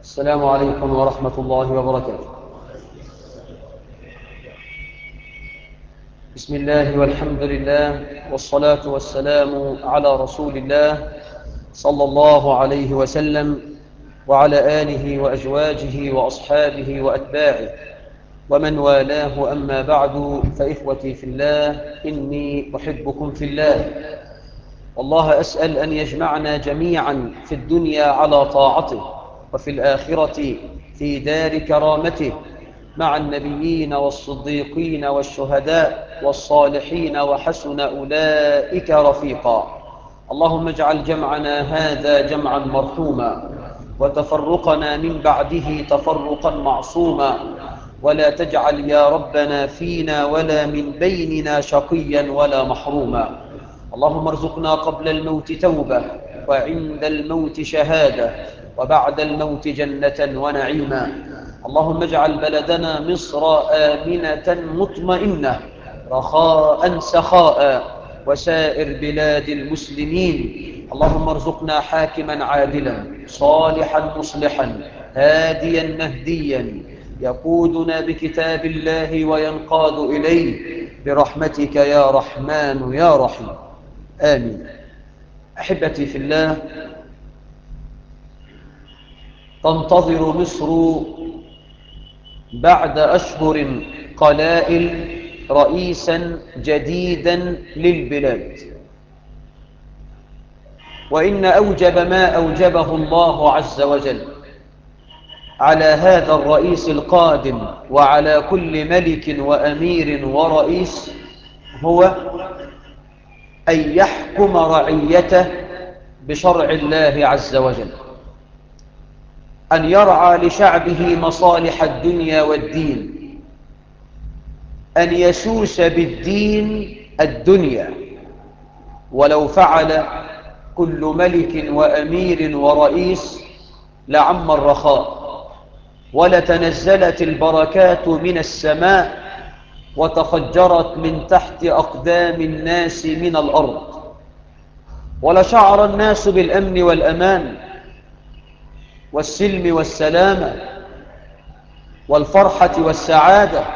السلام عليكم ورحمة الله وبركاته بسم الله والحمد لله والصلاة والسلام على رسول الله صلى الله عليه وسلم وعلى آله وأزواجه وأصحابه وأتباعه ومن والاه أما بعد فإخوتي في الله إني أحبكم في الله والله أسأل أن يجمعنا جميعا في الدنيا على طاعته وفي الآخرة في دار كرامته مع النبيين والصديقين والشهداء والصالحين وحسن أولئك رفيقا اللهم اجعل جمعنا هذا جمعا مرحوما وتفرقنا من بعده تفرقا معصوما ولا تجعل يا ربنا فينا ولا من بيننا شقيا ولا محروما اللهم ارزقنا قبل الموت توبة وعند الموت شهادة وبعد الموت جنة ونعيما اللهم اجعل بلدنا مصر آمنة مطمئنة رخاء سخاء وسائر بلاد المسلمين اللهم ارزقنا حاكما عادلا صالحا مصلحا هاديا مهديا يقودنا بكتاب الله وينقاد إليه برحمتك يا رحمن يا رحيم آمين أحبتي في الله تنتظر مصر بعد أشهر قلائل رئيسا جديدا للبلاد وإن أوجب ما أوجبه الله عز وجل على هذا الرئيس القادم وعلى كل ملك وأمير ورئيس هو أن يحكم رعيته بشرع الله عز وجل أن يرعى لشعبه مصالح الدنيا والدين أن يسوس بالدين الدنيا ولو فعل كل ملك وأمير ورئيس لعم الرخاء ولتنزلت البركات من السماء وتفجرت من تحت أقدام الناس من الأرض ولشعر الناس بالأمن والأمان والسلم والسلامة والفرحة والسعادة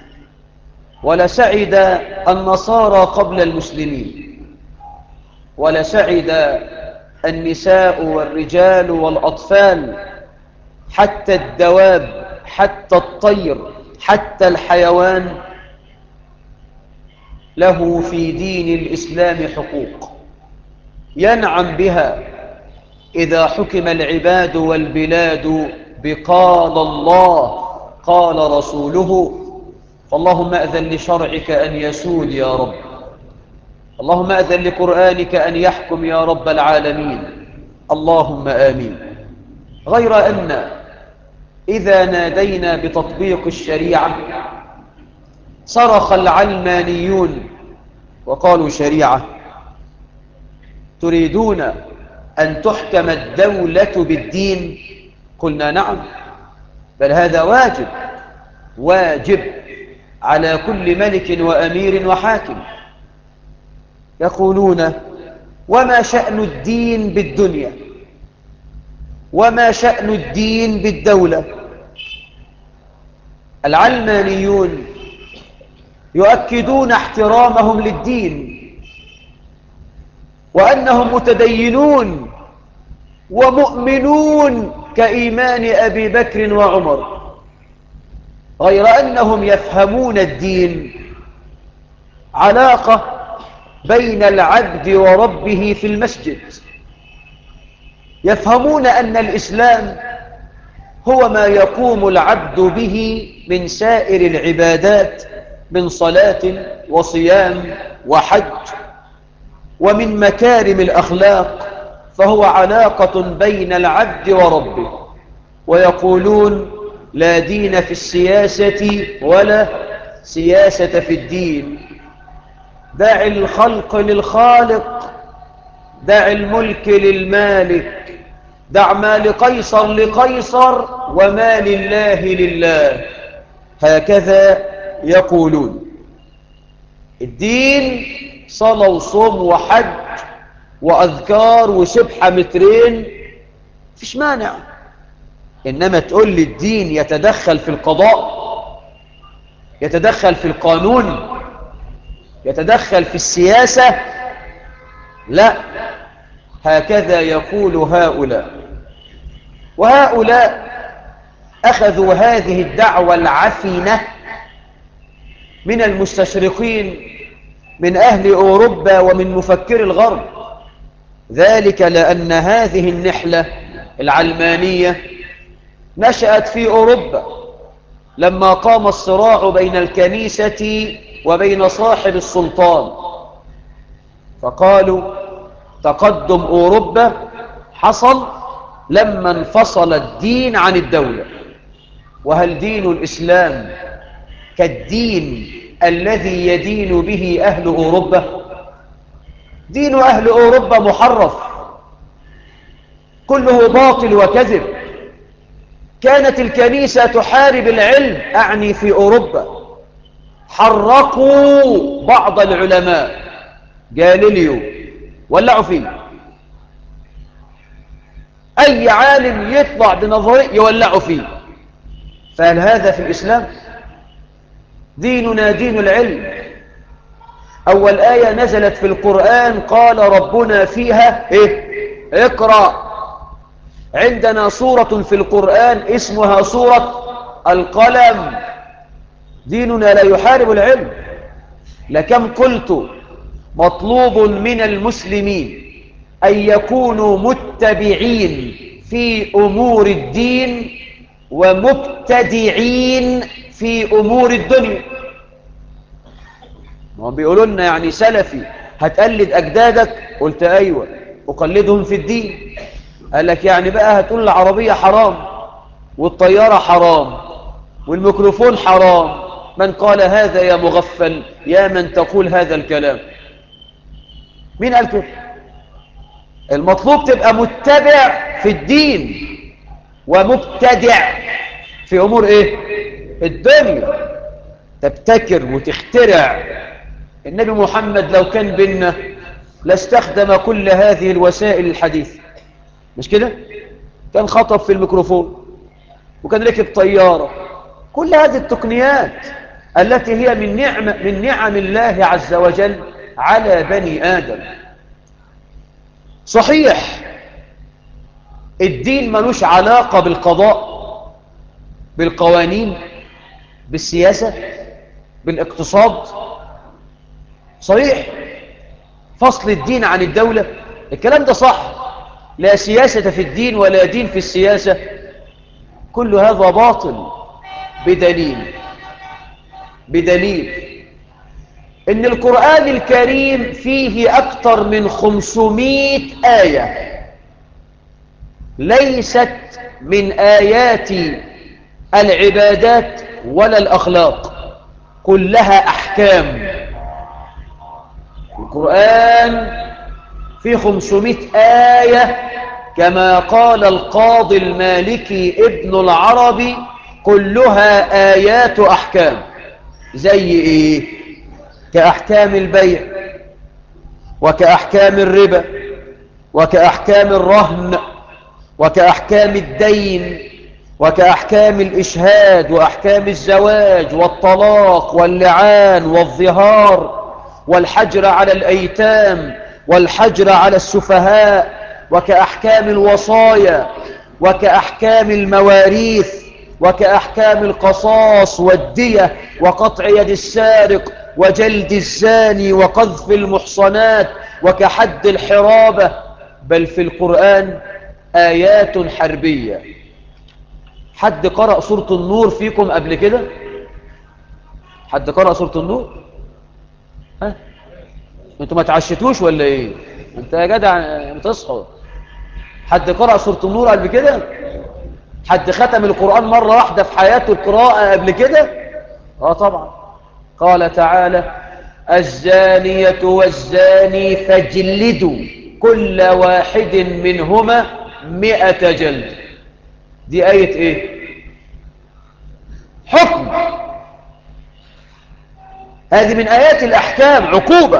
ولسعد النصارى قبل المسلمين ولسعد النساء والرجال والأطفال حتى الدواب حتى الطير حتى الحيوان له في دين الإسلام حقوق ينعم بها إذا حكم العباد والبلاد بقال الله قال رسوله فاللهم أذن لشرعك أن يسود يا رب اللهم أذن لقرآنك أن يحكم يا رب العالمين اللهم آمين غير أن إذا نادينا بتطبيق الشريعة صرخ العلمانيون وقالوا شريعة تريدون أن تحكم الدولة بالدين قلنا نعم بل هذا واجب واجب على كل ملك وأمير وحاكم يقولون وما شأن الدين بالدنيا وما شأن الدين بالدولة العلمانيون يؤكدون احترامهم للدين وأنهم متدينون ومؤمنون كإيمان أبي بكر وعمر غير أنهم يفهمون الدين علاقة بين العبد وربه في المسجد يفهمون أن الإسلام هو ما يقوم العبد به من سائر العبادات من صلاة وصيام وحج ومن مكارم الأخلاق فهو علاقة بين العبد وربه ويقولون لا دين في السياسة ولا سياسة في الدين دع الخلق للخالق دع الملك للمالك دع ما لقيصر لقيصر وما لله لله هكذا يقولون الدين صلاة وصوم وحج وأذكار وسبحة مترين فيش مانع إنما تقول لي الدين يتدخل في القضاء يتدخل في القانون يتدخل في السياسة لا هكذا يقول هؤلاء وهؤلاء أخذوا هذه الدعوة العفنة من المستشرقين من أهل أوروبا ومن مفكر الغرب ذلك لأن هذه النحلة العلمانية نشأت في أوروبا لما قام الصراع بين الكنيسة وبين صاحب السلطان فقالوا تقدم أوروبا حصل لما انفصل الدين عن الدولة وهل دين الإسلام كالدين الذي يدين به أهل أوروبا دين أهل أوروبا محرف كله باطل وكذب كانت الكنيسة تحارب العلم أعني في أوروبا حرقوا بعض العلماء جاليليو ولعوا فيه أي عالم يطلع بنظرية يولعوا فيه فهل هذا في الإسلام ديننا دين العلم أول آية نزلت في القرآن قال ربنا فيها إيه؟ اقرأ عندنا سورة في القرآن اسمها سورة القلم ديننا لا يحارب العلم لكم قلت مطلوب من المسلمين أن يكونوا متبعين في أمور الدين ومبتدعين في أمور الدنيا هم بيقولوا لنا يعني سلفي هتقلد أجدادك قلت أيوة أقلدهم في الدين قال لك يعني بقى هتقول العربية حرام والطيارة حرام والميكروفون حرام من قال هذا يا مغفل يا من تقول هذا الكلام مين قال كده المطلوب تبقى متبع في الدين ومبتدع في أمور إيه الدنيا تبتكر وتخترع النبي محمد لو كان بينا لاستخدم كل هذه الوسائل الحديثة مش كده كان خطب في الميكروفون وكان ركب طيارة كل هذه التقنيات التي هي من نعم, من نعم الله عز وجل على بني آدم صحيح الدين ملوش علاقة بالقضاء بالقوانين بالسياسة بالاقتصاد صحيح فصل الدين عن الدولة الكلام ده صح لا سياسة في الدين ولا دين في السياسة كل هذا باطل بدليل بدليل ان القرآن الكريم فيه اكثر من خمسمائة آية ليست من آيات العبادات ولا الأخلاق كلها أحكام القرآن في خمسمائة آية كما قال القاضي المالكي ابن العربي كلها آيات أحكام زي إيه كأحكام البيع وكأحكام الربا وكأحكام الرهن وكأحكام الدين وكأحكام الإشهاد وأحكام الزواج والطلاق واللعان والظهار والحجر على الأيتام والحجر على السفهاء وكأحكام الوصايا وكأحكام المواريث وكأحكام القصاص والدية وقطع يد السارق وجلد الزاني وقذف المحصنات وكحد الحرابة بل في القرآن آيات حربية حد قرأ سورة النور فيكم قبل كده حد قرأ سورة النور ها انتوا ما تعشتوش ولا ايه انت يا جدع بتصحوا حد قرأ سورة النور قبل كده حد ختم القرآن مرة واحدة في حياته القراءة قبل كده اه طبعا قال تعالى الزانية والزاني فاجلدوا كل واحد منهما مئة جلد دي آية ايه حكم هذه من آيات الأحكام عقوبة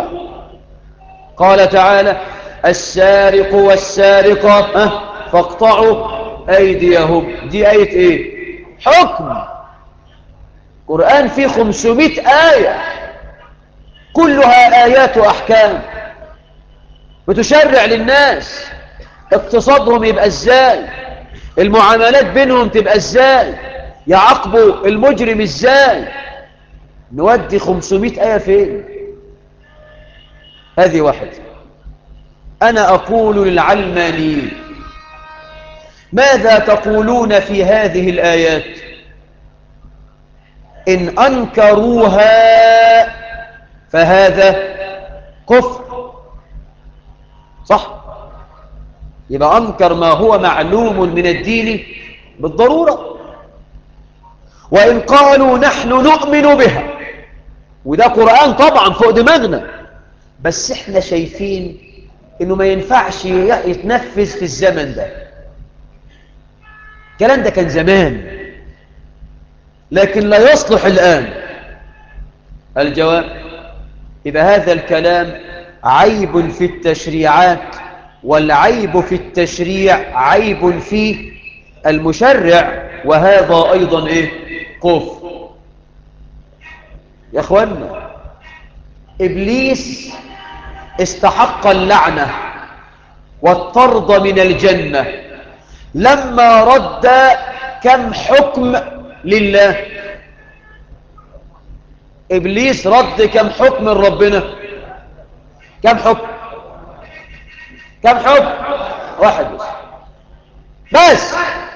قال تعالى السارق والسارقة فاقطعوا أيديهم دي آية إيه حكم قرآن فيه خمسمائة آية كلها آيات وأحكام بتشرع للناس اقتصادهم يبقى ازاي المعاملات بينهم تبقى ازاي يعاقبوا المجرم ازاي نودي 500 آية فين هذه واحدة أنا أقول للعلمانيين ماذا تقولون في هذه الآيات إن أنكروها فهذا كفر صح يبقى أنكر ما هو معلوم من الدين بالضرورة وإن قالوا نحن نؤمن بها وده قرآن طبعا فوق دماغنا بس احنا شايفين انه ما ينفعش يتنفذ في الزمن ده الكلام ده كان زمان لكن لا يصلح الآن الجواب يبقى هذا الكلام عيب في التشريعات والعيب في التشريع عيب في المشرع وهذا أيضا إيه كفر يا أخوانا إبليس استحق اللعنة والطرد من الجنة لما رد كم حكم لله إبليس رد كم حكم من ربنا كم حكم كم حكم واحد بس بس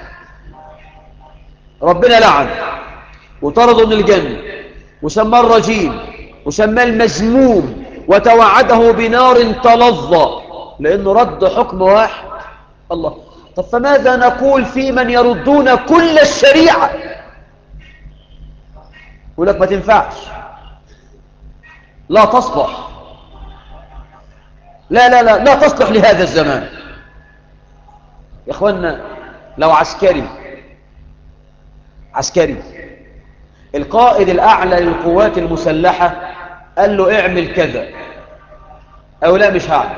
ربنا لعن وطرده من الجنة وسماه الرجيم وسماه المزموم وتوعده بنار تلظى لأنه رد حكم واحد الله طب فماذا نقول في من يردون كل الشريعة يقول لك ما تنفعش لا تصلح لا لا لا لا تصلح لهذا الزمان يا اخوانا لو عسكري عسكري القائد الأعلى للقوات المسلحة قال له اعمل كذا أو لا مش هعمل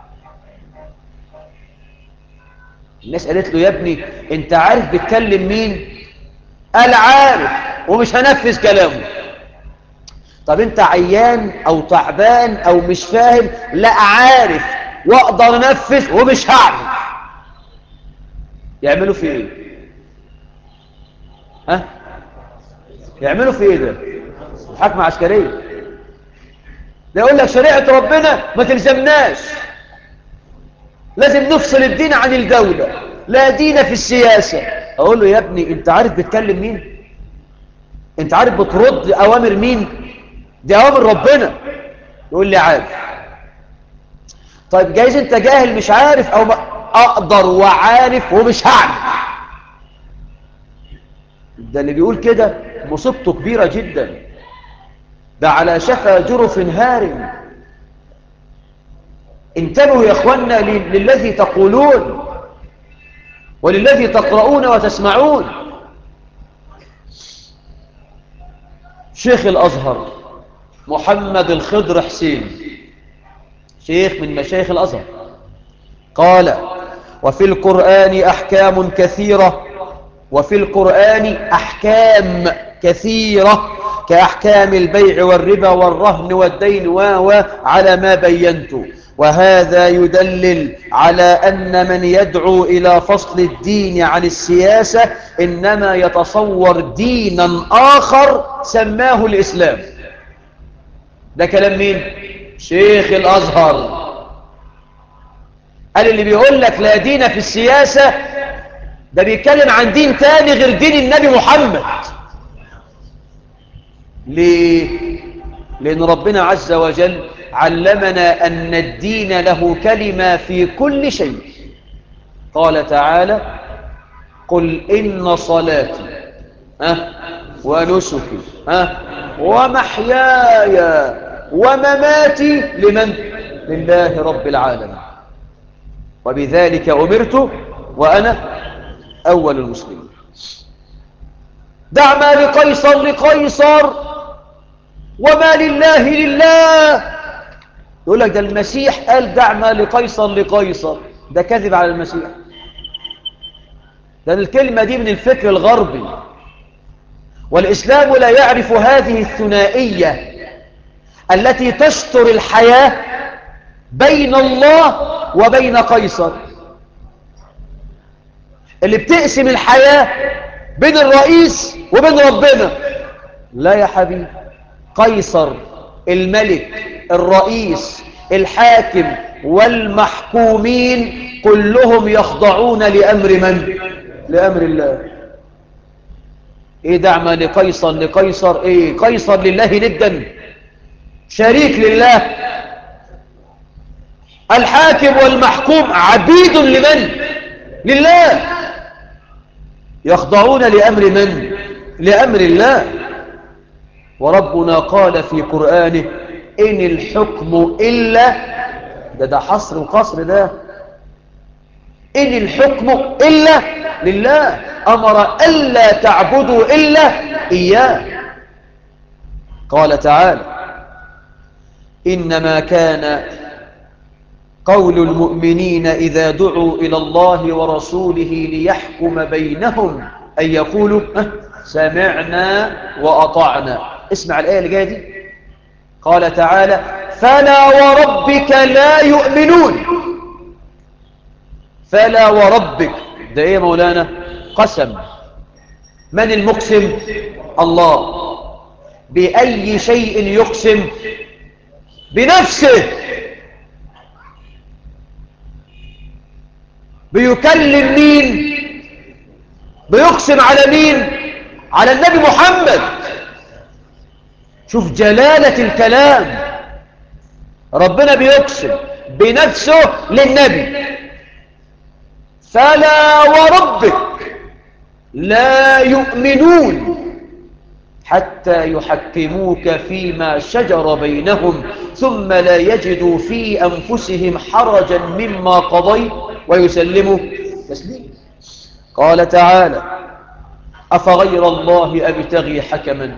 الناس قالت له يا ابني انت عارف بتكلم مين قال عارف ومش هنفذ كلامه طب انت عيان او تعبان او مش فاهم لا عارف واقدر انفذ ومش هعمل يعملوا في ايه ها يعملوا في ايه ده محاكمة عسكرية ده يقول لك شريعة ربنا ما تلزمناش لازم نفصل الدين عن الدولة لا دين في السياسة اقول له يا ابني انت عارف بتكلم مين انت عارف بترد اوامر مين دي اوامر ربنا يقول لي عارف طيب جايز انت جاهل مش عارف او ما اقدر وعارف ومش هعمل ده اللي بيقول كده مصيبته كبيرة جدا ده على شفا جرف هار انتبهوا يا اخوانا للذي تقولون وللذي تقرؤون وتسمعون شيخ الأزهر محمد الخضر حسين شيخ من مشايخ الأزهر قال وفي القرآن أحكام كثيرة وفي القرآن أحكام كثيرة كأحكام البيع والربا والرهن والدين و على ما بينت وهذا يدلل على أن من يدعو إلى فصل الدين عن السياسة إنما يتصور دينا آخر سماه الإسلام ده كلام مين؟ شيخ الأزهر قال اللي بيقول لك لا دين في السياسة ده بيتكلم عن دين تاني غير دين النبي محمد ليه؟ لأن ربنا عز وجل علمنا أن الدين له كلمة في كل شيء قال تعالى قل إن صلاتي أه ونسكي أه ومحياي ومماتي لمن؟ لله رب العالمين وبذلك أمرت وأنا أول المسلمين دع ما لقيصر لقيصر وما لله لله يقول لك ده المسيح قال دع ما لقيصر لقيصر ده كذب على المسيح ده الكلمة دي من الفكر الغربي والإسلام لا يعرف هذه الثنائية التي تستر الحياة بين الله وبين قيصر اللي بتقسم الحياة بين الرئيس وبين ربنا لا يا حبيبي قيصر الملك الرئيس الحاكم والمحكومين كلهم يخضعون لأمر من؟ لأمر الله ايه دعما لقيصر لقيصر ايه قيصر لله ندا شريك لله الحاكم والمحكوم عبيد لمن لله يخضعون لأمر من لأمر الله وربنا قال في قرآنه إن الحكم إلا ده ده حصر وقصر ده إن الحكم إلا لله أمر ألا تعبدوا إلا إياه قال تعالى إنما كان قول المؤمنين إذا دعوا إلى الله ورسوله ليحكم بينهم أن يقولوا سمعنا وأطعنا اسمع الآية اللي جاية دي قال تعالى فلا وربك لا يؤمنون فلا وربك ده ايه مولانا قسم من المقسم الله بأي شيء يقسم بنفسه بيكلم مين بيقسم على مين على النبي محمد شوف جلالة الكلام ربنا بيقسم بنفسه للنبي فلا وربك لا يؤمنون حتى يحكموك فيما شجر بينهم ثم لا يجدوا في أنفسهم حرجا مما قضيت ويسلموا تسليم قال تعالى أفغير الله أبتغي حكما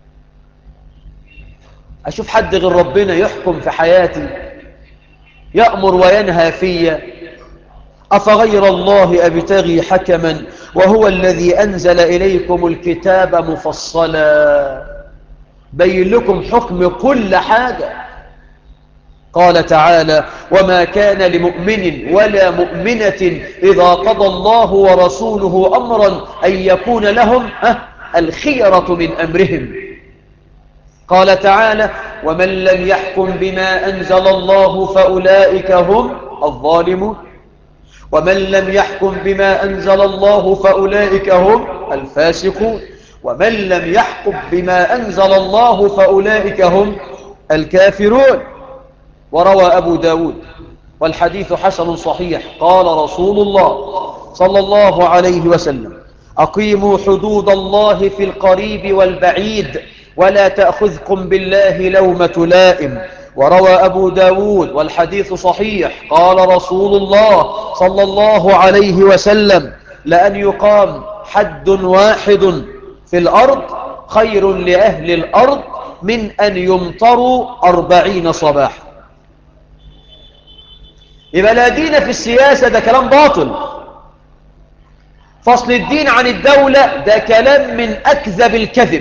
أشوف حد غير ربنا يحكم في حياتي يأمر وينهى فيا أفغير الله أبتغي حكما وهو الذي أنزل إليكم الكتاب مفصلا بين لكم حكم كل حاجة قال تعالى وما كان لمؤمن ولا مؤمنة إذا قضى الله ورسوله أمرا أن يكون لهم الخيرة من أمرهم قال تعالى ومن لم يحكم بما أنزل الله فأولئك هم الظالمون ومن لم يحكم بما أنزل الله فأولئك هم الفاسقون ومن لم يحكم بما أنزل الله فأولئك هم الكافرون وروى أبو داود والحديث حسن صحيح قال رسول الله صلى الله عليه وسلم أقيموا حدود الله في القريب والبعيد ولا تأخذكم بالله لومة لائم وروى أبو داود والحديث صحيح قال رسول الله صلى الله عليه وسلم لأن يقام حد واحد في الأرض خير لأهل الأرض من أن يمطروا أربعين صباحا يبقى لا دين في السياسة ده كلام باطل فصل الدين عن الدولة ده كلام من أكذب الكذب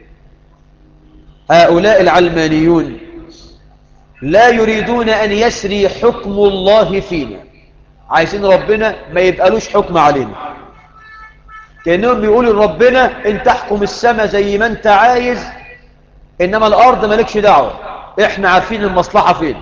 هؤلاء العلمانيون لا يريدون أن يسري حكم الله فينا عايزين ربنا ما يبقالوش حكم علينا كأنهم بيقولوا لربنا انت تحكم السماء زي ما انت عايز إنما الأرض مالكش دعوة احنا عارفين المصلحة فين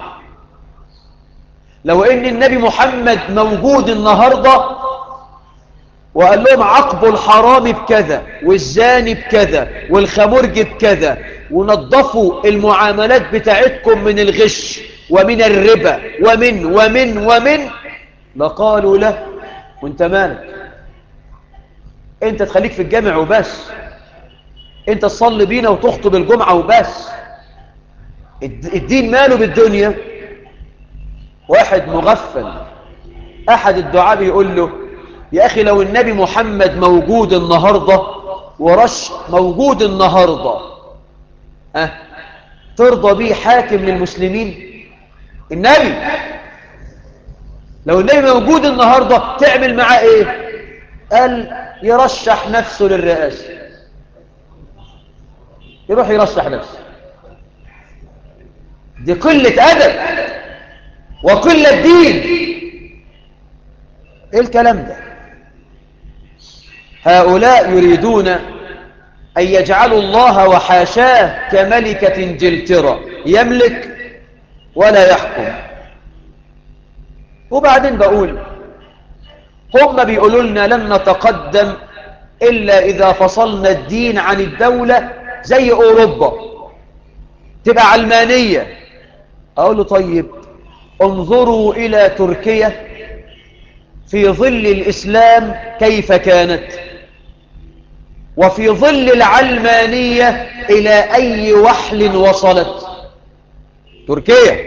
لو ان النبي محمد موجود النهاردة وقال لهم عقبوا الحرام بكذا والزاني بكذا والخمرج بكذا ونظفوا المعاملات بتاعتكم من الغش ومن الربا ومن ومن ومن لقالوا له وانت مالك انت تخليك في الجامع وبس انت تصلي بينا وتخطب الجمعة وبس الدين ماله بالدنيا واحد مغفل احد الدعاء بيقول له يا اخي لو النبي محمد موجود النهاردة ورش موجود النهاردة أه ترضى بيه حاكم للمسلمين النبي لو النبي موجود النهاردة تعمل معاه ايه قال يرشح نفسه للرئاسة يروح يرشح نفسه دي قلة أدب وقلة دين ايه الكلام ده هؤلاء يريدون أن يجعلوا الله وحاشاه كملكة انجلترا يملك ولا يحكم وبعدين بقول هم بيقولوا لنا لن نتقدم إلا إذا فصلنا الدين عن الدولة زي أوروبا تبقى علمانية أقول له طيب انظروا إلى تركيا في ظل الإسلام كيف كانت وفي ظل العلمانية إلى أي وحل وصلت تركيا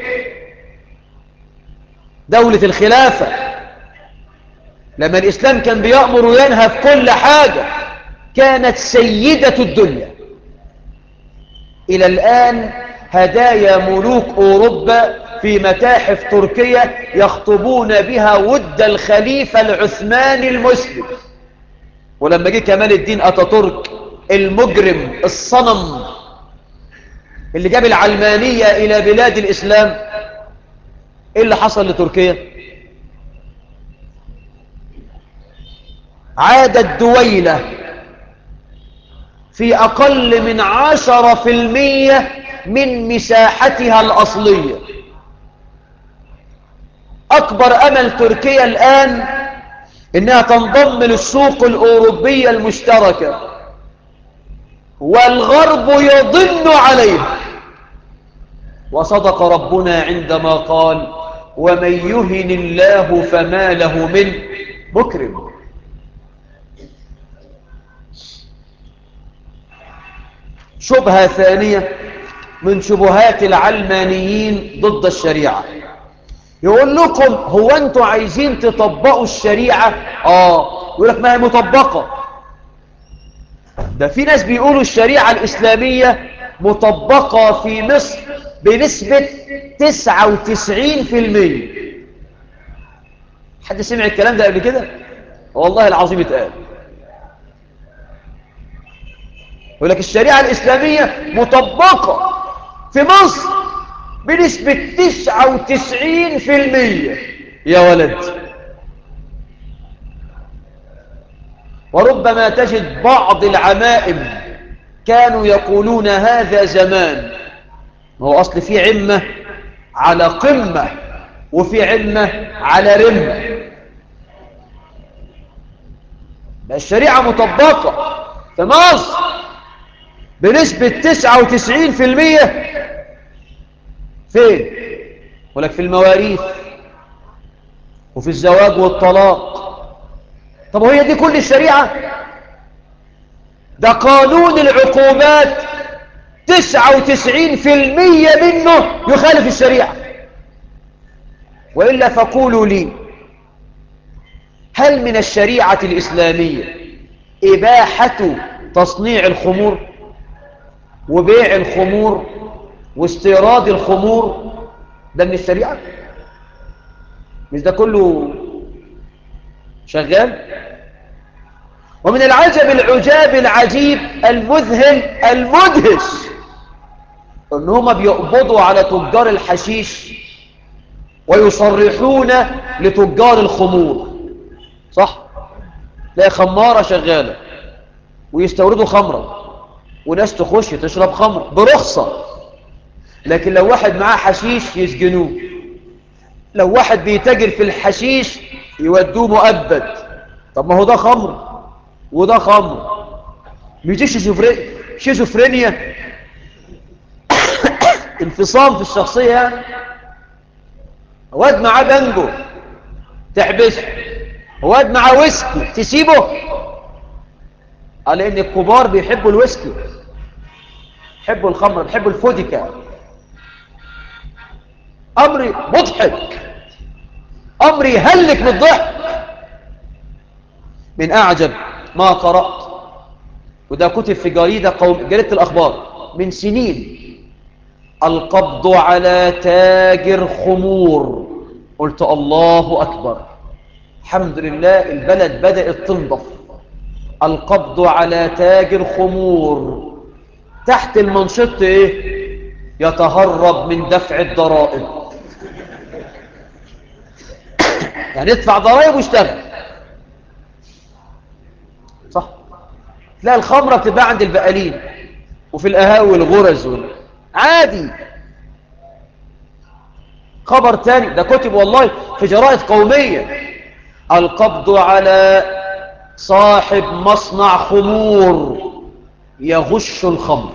دولة الخلافة لما الإسلام كان بيأمر وينهى في كل حاجة كانت سيدة الدنيا إلى الآن هدايا ملوك أوروبا في متاحف تركيا يخطبون بها ود الخليفة العثماني المسلم ولما جه كمال الدين أتاتورك المجرم الصنم اللي جاب العلمانية إلى بلاد الإسلام إيه اللي حصل لتركيا عادت دويلة في أقل من عشرة في المية من مساحتها الأصلية أكبر أمل تركيا الآن إنها تنضم للسوق الأوروبية المشتركة والغرب يضن عليها وصدق ربنا عندما قال ومن يهن الله فما له من مكرم شبهة ثانية من شبهات العلمانيين ضد الشريعة يقول لكم هو انتوا عايزين تطبقوا الشريعة اه يقول لك ما هي مطبقة ده في ناس بيقولوا الشريعة الإسلامية مطبقة في مصر بنسبة 99% حد سمع الكلام ده قبل كده والله العظيم اتقال يقول لك الشريعة الإسلامية مطبقة في مصر بنسبة 99% يا ولد وربما تجد بعض العمائم كانوا يقولون هذا زمان هو أصل في عمة على قمة وفي عمة على رمة الشريعة مطبقة في مصر بنسبة 99% فين؟ ولك في المواريث وفي الزواج والطلاق طب وهي دي كل الشريعة؟ ده قانون العقوبات 99% منه يخالف الشريعة وإلا فقولوا لي هل من الشريعة الإسلامية إباحة تصنيع الخمور وبيع الخمور واستيراد الخمور ده من الشريعة مش ده كله شغال ومن العجب العجاب العجيب المذهل المدهش ان هما بيقبضوا على تجار الحشيش ويصرحون لتجار الخمور صح لا خمارة شغالة ويستوردوا خمرة وناس تخش تشرب خمر برخصة لكن لو واحد معاه حشيش يسجنوه لو واحد بيتاجر في الحشيش يودوه مؤبد طب ما هو ده خمر وده خمر ميجيش شيزوفرينيا انفصام في الشخصية يعني واد معاه بانجو تحبسه واد معاه ويسكي تسيبه قال ان الكبار بيحبوا الويسكي بيحبوا الخمر بيحبوا الفوديكا امري مضحك امري يهلك من الضحك من اعجب ما قرأت وده كتب في جريدة قوم جريدة الاخبار من سنين القبض على تاجر خمور قلت الله اكبر الحمد لله البلد بدأت تنضف القبض على تاجر خمور تحت المنشط ايه يتهرب من دفع الضرائب يعني ادفع ضرائب واشتغل صح تلاقي الخمرة بتبقى عند البقالين وفي القهاوي والغرز وال... عادي خبر تاني ده كتب والله في جرائد قومية القبض على صاحب مصنع خمور يغش الخمر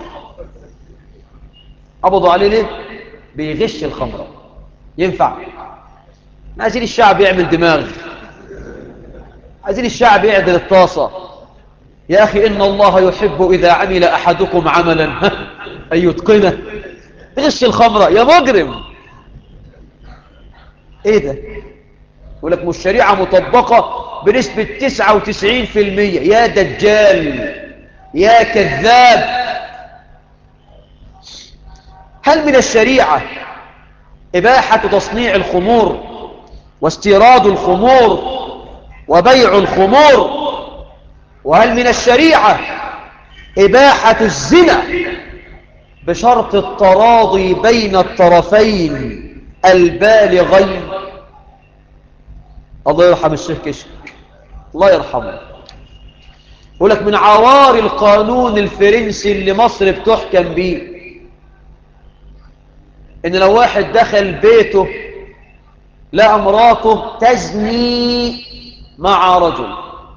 قبضوا عليه ليه بيغش الخمر ينفع عايزين الشعب يعمل دماغ عايزين الشعب يعدل الطاسة يا أخي إن الله يحب إذا عمل أحدكم عملا أن يتقنه غش الخمرة يا مجرم إيه ده يقول لك مش شريعة مطبقة بنسبة 99% يا دجال يا كذاب هل من الشريعة إباحة تصنيع الخمور واستيراد الخمور وبيع الخمور وهل من الشريعة إباحة الزنا بشرط التراضي بين الطرفين البالغين الله يرحم الشيخ كشك الله يرحمه يقول لك من عوار القانون الفرنسي اللي مصر بتحكم بيه ان لو واحد دخل بيته لقى مراته تزني مع رجل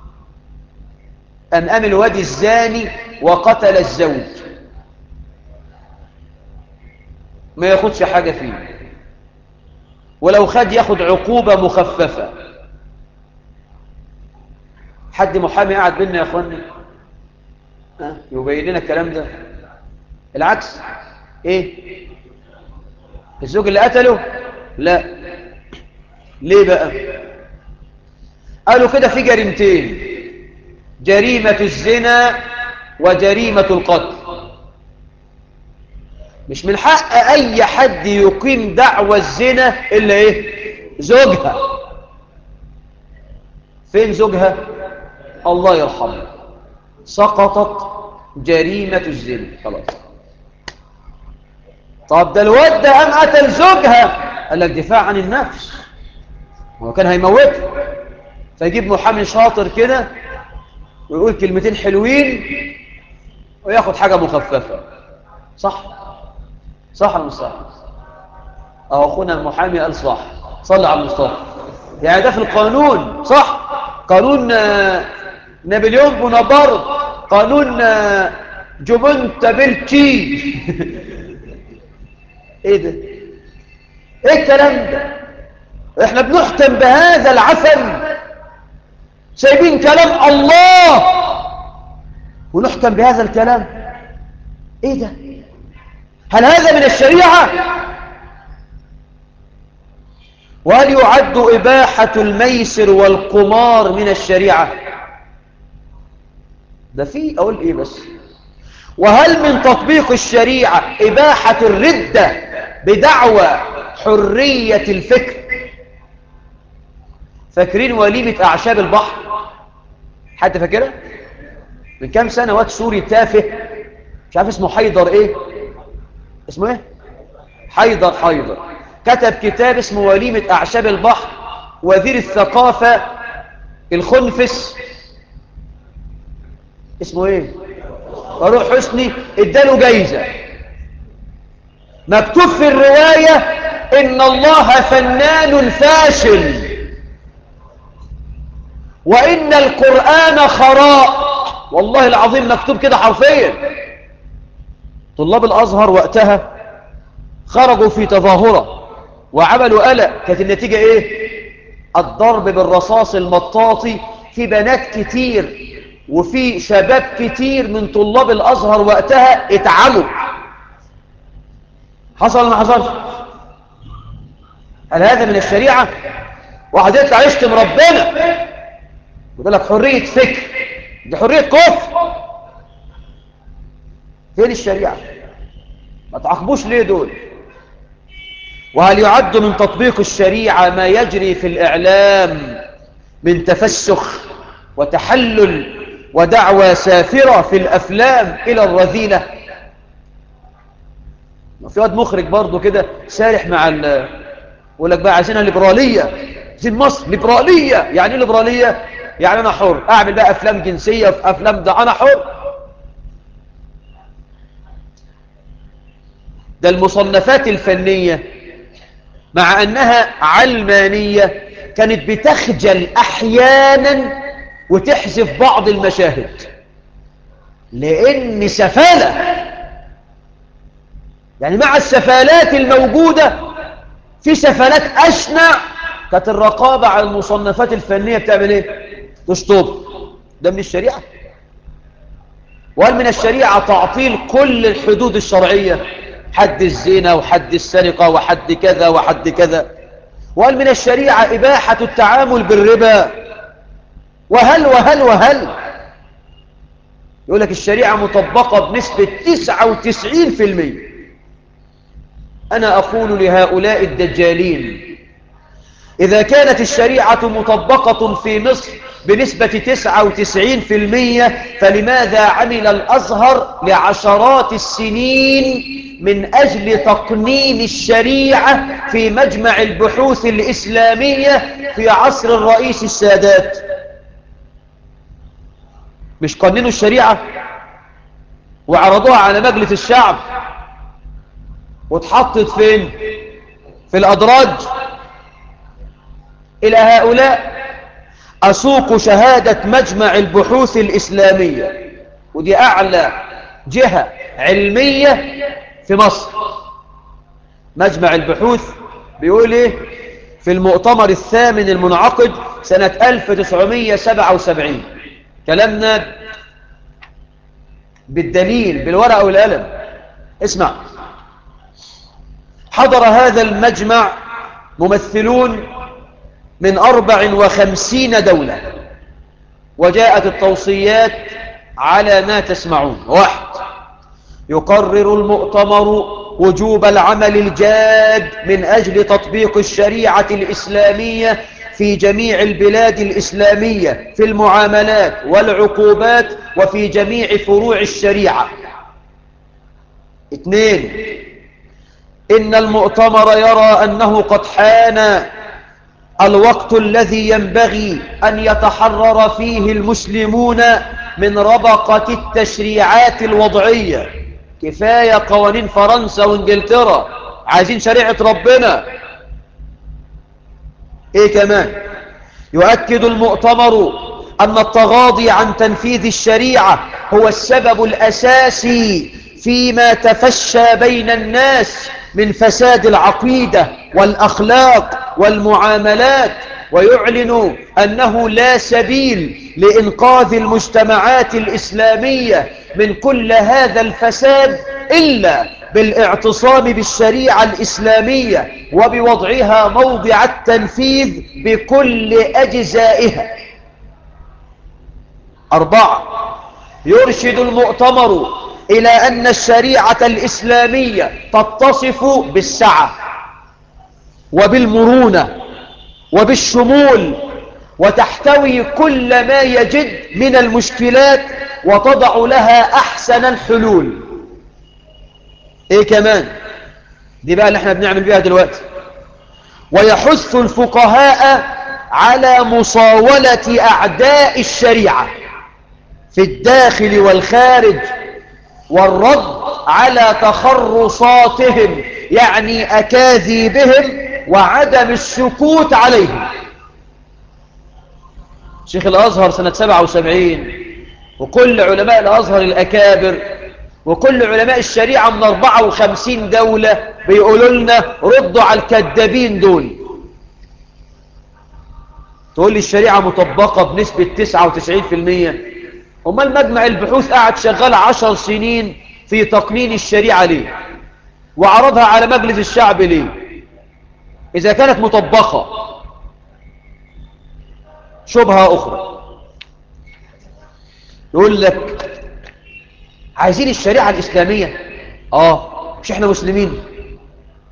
أم أم الوادي الزاني وقتل الزوج ما ياخدش حاجة فيه ولو خد ياخد عقوبة مخففة حد محامي قاعد بينا يا اخواني ها يبين لنا الكلام ده العكس ايه الزوج اللي قتله لا ليه بقى قالوا كده في جريمتين جريمة الزنا وجريمة القتل مش من حق اي حد يقيم دعوى الزنا الا ايه زوجها فين زوجها الله يرحمه سقطت جريمة الزنا خلاص طب ده الواد ده قام قتل زوجها قال لك دفاع عن النفس هو كان هيموته فيجيب محامي شاطر كده ويقول كلمتين حلوين وياخد حاجة مخففة صح صح ولا مش صح اهو اخونا المحامي قال صح صلى على المصطفى يعني ده في القانون صح قانون نابليون بونابرت قانون جومنتا بيلتشي ايه ده ايه الكلام ده احنا بنحكم بهذا العفن سايبين كلام الله ونحكم بهذا الكلام ايه ده هل هذا من الشريعة وهل يعد إباحة الميسر والقمار من الشريعة ده في أقول إيه بس وهل من تطبيق الشريعة إباحة الردة بدعوى حرية الفكر فاكرين وليمة أعشاب البحر حد فاكرها من كام سنة واد سوري تافه مش عارف اسمه حيدر ايه اسمه ايه حيدر حيدر كتب كتاب اسمه وليمة أعشاب البحر وزير الثقافة الخنفس اسمه ايه فاروق حسني اداله جايزة مكتوب في الرواية ان الله فنان فاشل وان القرآن خراء والله العظيم مكتوب كده حرفيا طلاب الازهر وقتها خرجوا في تظاهرة وعملوا قلق كانت النتيجة ايه الضرب بالرصاص المطاطي في بنات كتير وفي شباب كتير من طلاب الازهر وقتها اتعموا حصل ما حصلش هل هذا من الشريعة واحد يطلع يشتم ربنا يقول لك حرية فكر دي حرية كفر فين الشريعة ما تعاقبوش ليه دول وهل يعد من تطبيق الشريعة ما يجري في الإعلام من تفسخ وتحلل ودعوى سافرة في الأفلام إلى الرذيلة في واد مخرج برضه كده سارح مع ال يقول لك بقى عايزينها ليبرالية عايزين مصر ليبرالية يعني ايه ليبرالية يعني أنا حر أعمل بقى أفلام جنسية في أفلام ده أنا حر ده المصنفات الفنية مع أنها علمانية كانت بتخجل أحيانا وتحذف بعض المشاهد لأن سفالة يعني مع السفالات الموجودة في سفالات أشنع كانت الرقابة على المصنفات الفنية بتعمل ايه تشطب ده من الشريعة وهل من الشريعة تعطيل كل الحدود الشرعية حد الزنا وحد السرقة وحد كذا وحد كذا وهل من الشريعة إباحة التعامل بالربا وهل وهل وهل يقول لك الشريعة مطبقة بنسبة 99% أنا أقول لهؤلاء الدجالين إذا كانت الشريعة مطبقة في مصر بنسبة 99% فلماذا عمل الأزهر لعشرات السنين من أجل تقنين الشريعة في مجمع البحوث الإسلامية في عصر الرئيس السادات مش قننوا الشريعة وعرضوها على مجلس الشعب واتحطت فين في الأدراج إلى هؤلاء أسوق شهادة مجمع البحوث الإسلامية ودي أعلى جهة علمية في مصر مجمع البحوث بيقول إيه في المؤتمر الثامن المنعقد سنة 1977 كلامنا بالدليل بالورقة والقلم اسمع حضر هذا المجمع ممثلون من أربع وخمسين دولة وجاءت التوصيات على ما تسمعون واحد يقرر المؤتمر وجوب العمل الجاد من أجل تطبيق الشريعة الإسلامية في جميع البلاد الإسلامية في المعاملات والعقوبات وفي جميع فروع الشريعة اثنين إن المؤتمر يرى أنه قد حان الوقت الذي ينبغي أن يتحرر فيه المسلمون من ربقة التشريعات الوضعية كفاية قوانين فرنسا وانجلترا عايزين شريعة ربنا ايه كمان يؤكد المؤتمر أن التغاضي عن تنفيذ الشريعة هو السبب الأساسي فيما تفشى بين الناس من فساد العقيدة والأخلاق والمعاملات ويعلن أنه لا سبيل لإنقاذ المجتمعات الإسلامية من كل هذا الفساد إلا بالاعتصام بالشريعة الإسلامية وبوضعها موضع التنفيذ بكل أجزائها أربعة يرشد المؤتمر إلى أن الشريعة الإسلامية تتصف بالسعة وبالمرونة وبالشمول وتحتوي كل ما يجد من المشكلات وتضع لها أحسن الحلول إيه كمان دي بقى اللي احنا بنعمل بيها دلوقتي ويحث الفقهاء على مصاولة أعداء الشريعة في الداخل والخارج والرد على تخرصاتهم يعني أكاذيبهم وعدم السكوت عليهم شيخ الأزهر سنة 77 وكل علماء الأزهر الأكابر وكل علماء الشريعة من 54 دولة بيقولوا لنا ردوا على الكذابين دول تقول لي الشريعة مطبقة بنسبة 99% أما المجمع البحوث قاعد شغال عشر سنين في تقنين الشريعة ليه وعرضها على مجلس الشعب ليه إذا كانت مطبقة شبهة أخرى يقول لك عايزين الشريعة الإسلامية آه مش إحنا مسلمين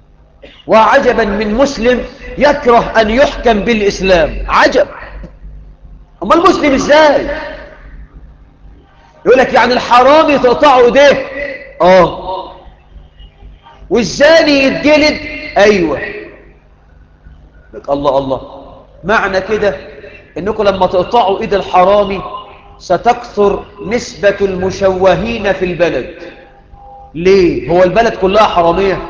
وعجبا من مسلم يكره أن يحكم بالإسلام عجب أما المسلم إزاي يقول لك يعني الحرامي تقطعه ايديه اه والزاني يتجلد ايوه لك الله الله معنى كده انكم لما تقطعوا ايد الحرامي ستكثر نسبة المشوهين في البلد ليه هو البلد كلها حرامية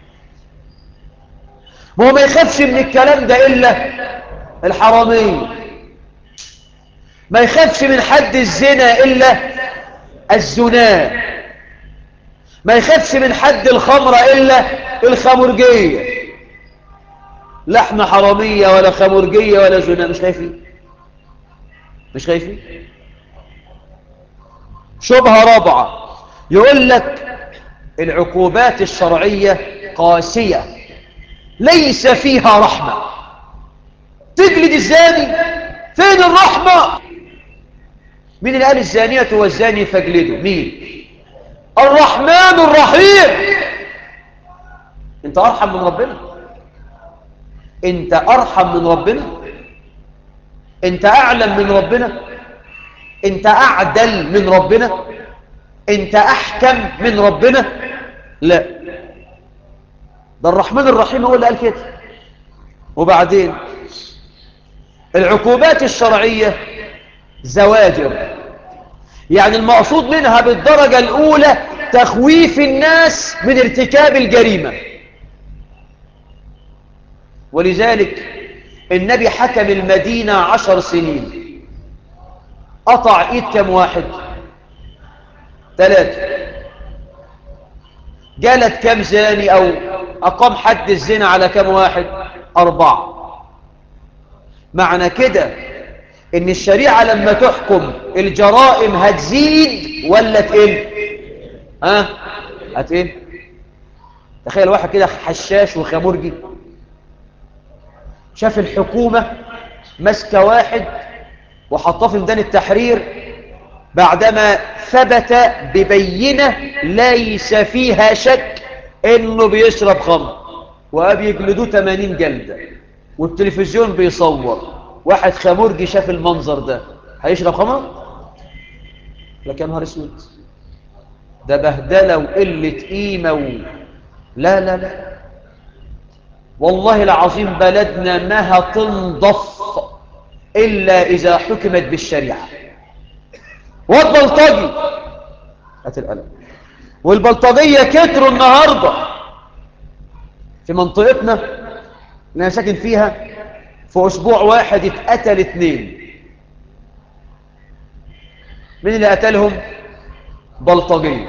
ما هو ما يخافش من الكلام ده إلا الحرامية ما يخافش من حد الزنا إلا الزنا ما يخافش من حد الخمرة إلا الخمرجية لحمة حرامية ولا خمرجية ولا زنا مش خايفين مش خايفين شبهة رابعة يقول لك العقوبات الشرعية قاسية ليس فيها رحمة تجلد الزاني فين الرحمة مين اللي قال الزانية والزاني فاجلدوا مين الرحمن الرحيم انت ارحم من ربنا انت ارحم من ربنا انت اعلم من ربنا انت اعدل من ربنا انت احكم من ربنا لا ده الرحمن الرحيم هو اللي قال كده وبعدين العقوبات الشرعية زواجر يعني المقصود منها بالدرجة الأولى تخويف الناس من ارتكاب الجريمة ولذلك النبي حكم المدينة عشر سنين قطع ايد كم واحد ثلاثة جالت كم زاني او اقام حد الزنا على كم واحد اربعة معنى كده ان الشريعة لما تحكم الجرائم هتزيد ولا تقل ها هتقل تخيل واحد كده حشاش وخمرجي شاف الحكومة ماسكه واحد وحطاه في ميدان التحرير بعدما ثبت ببينة ليس فيها شك انه بيشرب خمر وابي يجلدوه 80 جلدة والتلفزيون بيصور واحد خمرجي شاف المنظر ده هيشرب خمر لك يا نهار اسود ده بهدله وقله قيمه و... لا لا لا والله العظيم بلدنا ما هتنضف إلا إذا حكمت بالشريعة والبلطجي هات القلم والبلطجية كتروا النهاردة في منطقتنا اللي أنا ساكن فيها في أسبوع واحد اتقتل اتنين مين اللي قتلهم بلطجية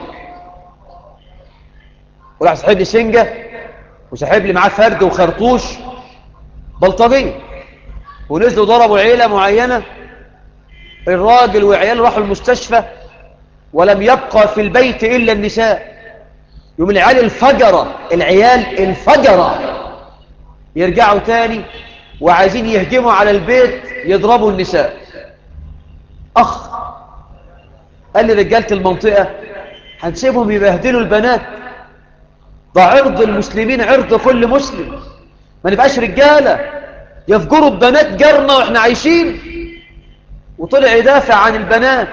وراح صاحب لي سنجة وصاحب لي معاه فرد وخرطوش بلطجية ونزلوا ضربوا عيلة معينة الراجل وعياله راحوا المستشفى ولم يبقى في البيت إلا النساء يوم العيال الفجرة العيال الفجرة يرجعوا تاني وعايزين يهجموا على البيت يضربوا النساء أخ قال لي رجالة المنطقة هنسيبهم يبهدلوا البنات ده عرض المسلمين عرض كل مسلم ما نبقاش رجالة يفجروا البنات جرنا واحنا عايشين وطلع يدافع عن البنات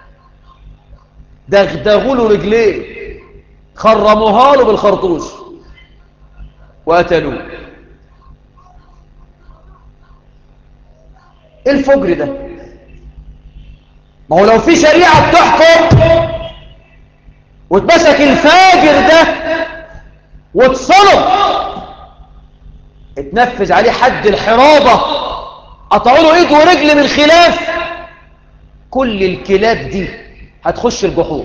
دغدغوا له رجليه خرموها له بالخرطوش وقتلوه ايه الفجر ده ما هو لو في شريعة بتحكم واتمسك الفاجر ده واتصلب اتنفذ عليه حد الحرابة قطعوا له ايد ورجل من خلاف كل الكلاب دي هتخش الجحور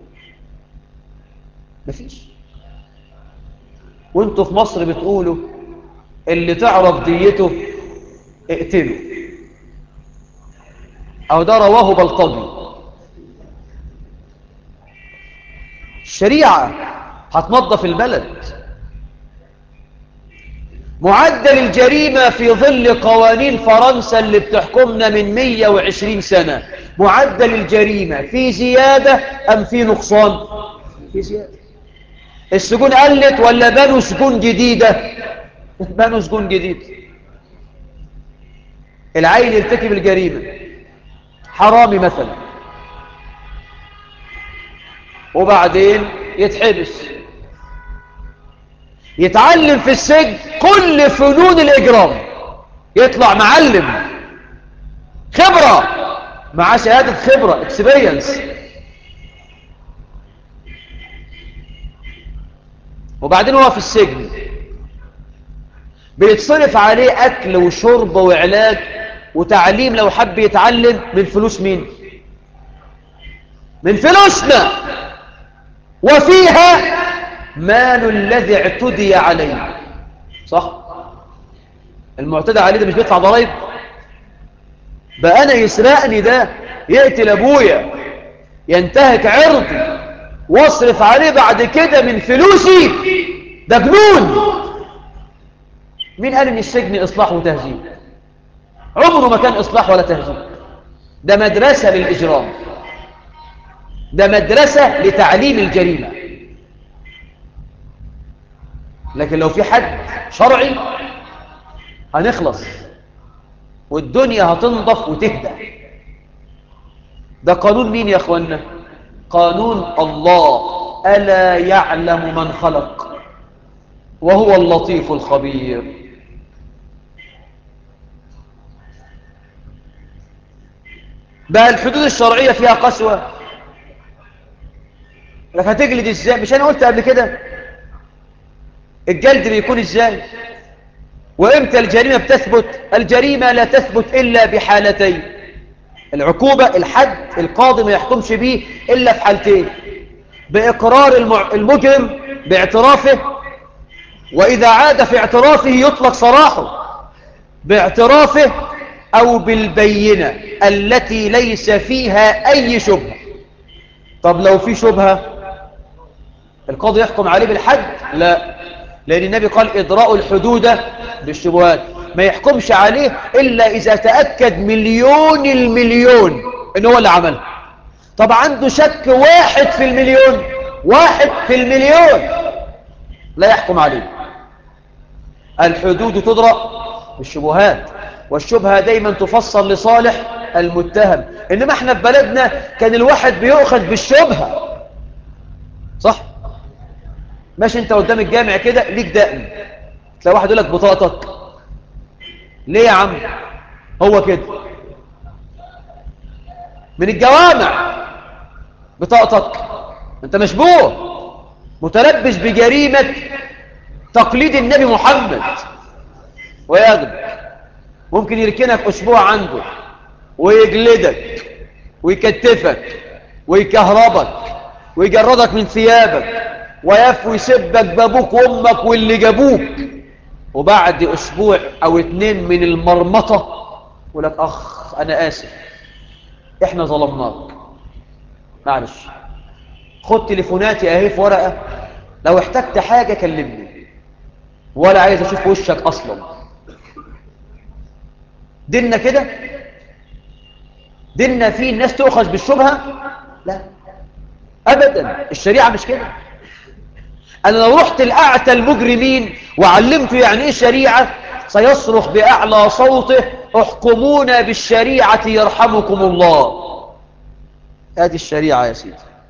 مفيش وانتوا في مصر بتقولوا اللي تعرف ديته اقتله او ده رواه بلطجي الشريعة هتنظف البلد معدل الجريمة في ظل قوانين فرنسا اللي بتحكمنا من 120 سنة معدل الجريمة في زيادة أم في نقصان في زيادة السجون قلت ولا بنوا سجون جديدة بنوا سجون جديد العيل يرتكب الجريمة حرامي مثلا وبعدين يتحبس يتعلم في السجن كل فنون الإجرام يطلع معلم خبرة مع شهادة خبرة اكسبيرينس وبعدين هو في السجن بيتصرف عليه أكل وشرب وعلاج وتعليم لو حب يتعلم من فلوس مين من فلوسنا وفيها مال الذي اعتدي عليه صح المعتدى عليه ده مش بيدفع ضرائب بقى انا يسرقني ده يقتل ابويا ينتهك عرضي واصرف عليه بعد كده من فلوسي ده جنون مين قال ان السجن اصلاح وتهذيب عمره ما كان اصلاح ولا تهذيب ده مدرسة للاجرام ده مدرسة لتعليم الجريمة لكن لو في حد شرعي هنخلص والدنيا هتنضف وتهدى ده قانون مين يا اخوانا قانون الله ألا يعلم من خلق وهو اللطيف الخبير بقى الحدود الشرعية فيها قسوة لك هتجلد ازاي مش انا قلت قبل كده الجلد بيكون ازاي وامتى الجريمة بتثبت الجريمة لا تثبت الا بحالتين العقوبة الحد القاضي ما يحكمش به الا في حالتين باقرار المجرم باعترافه واذا عاد في اعترافه يطلق سراحه باعترافه او بالبينة التي ليس فيها اي شبهة طب لو في شبهة القاضي يحكم عليه بالحد لا لأن النبي قال إدراء الحدود بالشبهات ما يحكمش عليه إلا إذا تأكد مليون المليون إن هو اللي عمله طب عنده شك واحد في المليون واحد في المليون لا يحكم عليه الحدود تدرأ بالشبهات والشبهة دايما تفصل لصالح المتهم إنما احنا في بلدنا كان الواحد بيؤخذ بالشبهة صح ماشي انت قدام الجامع كده ليك دقن تلاقي واحد يقول لك بطاقتك ليه يا عم هو كده من الجوامع بطاقتك انت مشبوه متلبس بجريمة تقليد النبي محمد ويغلب ممكن يركنك اسبوع عنده ويجلدك ويكتفك ويكهربك ويجردك من ثيابك ويفوي يسبك بابوك وامك واللي جابوك وبعد اسبوع او اتنين من المرمطة يقول لك اخ انا اسف احنا ظلمناك معلش خد تليفوناتي اهي في ورقة لو احتجت حاجة كلمني ولا عايز اشوف وشك اصلا ديننا كده ديننا فيه الناس تؤخذ بالشبهة لا ابدا الشريعة مش كده انا لو رحت لاعتى المجرمين وعلمته يعني ايه شريعة سيصرخ باعلى صوته احكمونا بالشريعة يرحمكم الله هذه الشريعة يا سيدي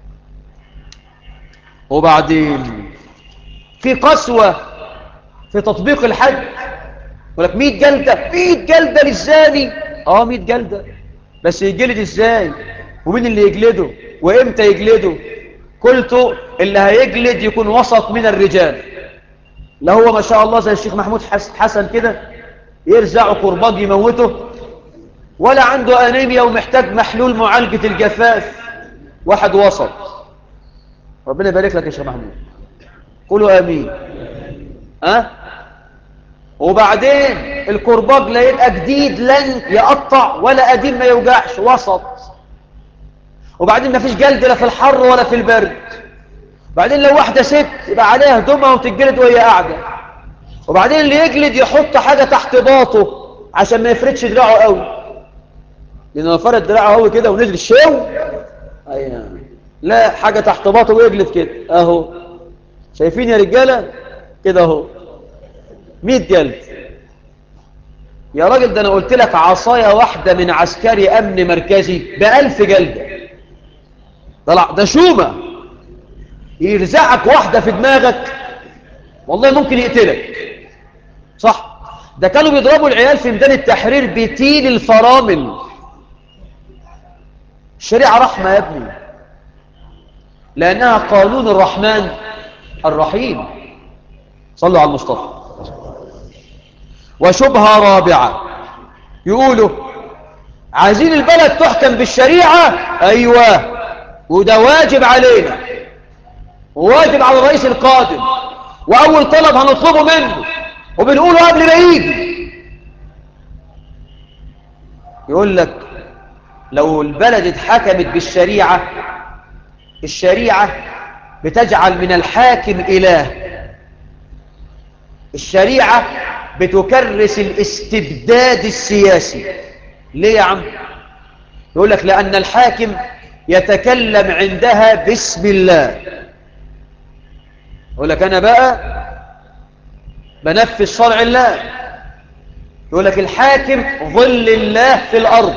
وبعدين في قسوة في تطبيق الحد يقول لك 100 جلدة 100 جلدة للزاني اه 100 جلدة بس يجلد ازاي ومين اللي يجلده وامتى يجلده قلت اللي هيجلد يكون وسط من الرجال لا هو ما شاء الله زي الشيخ محمود حسن كده يرزعه قرباج يموته ولا عنده أنيميا ومحتاج محلول معالجة الجفاف واحد وسط ربنا يبارك لك يا شيخ محمود قولوا آمين ها أه؟ وبعدين الكرباج لا يبقى جديد لن يقطع ولا قديم ما يوجعش وسط وبعدين ما فيش جلد لا في الحر ولا في البرد بعدين لو واحدة ست يبقى عليها هدومها وتتجلد وهي قاعدة وبعدين اللي يجلد يحط حاجة تحت باطه عشان ما يفردش دراعه قوي لأن لو فرد دراعه قوي كده ونزل الشو أيوة. لا حاجة تحت باطه ويجلد كده اهو شايفين يا رجالة كده اهو 100 جلد يا راجل ده أنا قلت لك عصاية واحدة من عسكري أمن مركزي بألف جلدة ده, ده شومة يرزعك واحدة في دماغك والله ممكن يقتلك صح ده كانوا بيضربوا العيال في ميدان التحرير بتيل الفرامل الشريعة رحمة يا ابني لأنها قانون الرحمن الرحيم صلوا على المصطفى وشبهة رابعة يقولوا عايزين البلد تحكم بالشريعة أيوة وده واجب علينا وواجب على الرئيس القادم وأول طلب هنطلبه منه وبنقوله قبل ما يجي يقول لك لو البلد اتحكمت بالشريعة الشريعة بتجعل من الحاكم إله الشريعة بتكرس الاستبداد السياسي ليه يا عم يقول لك لأن الحاكم يتكلم عندها باسم الله يقول لك أنا بقى بنفذ شرع الله يقول لك الحاكم ظل الله في الأرض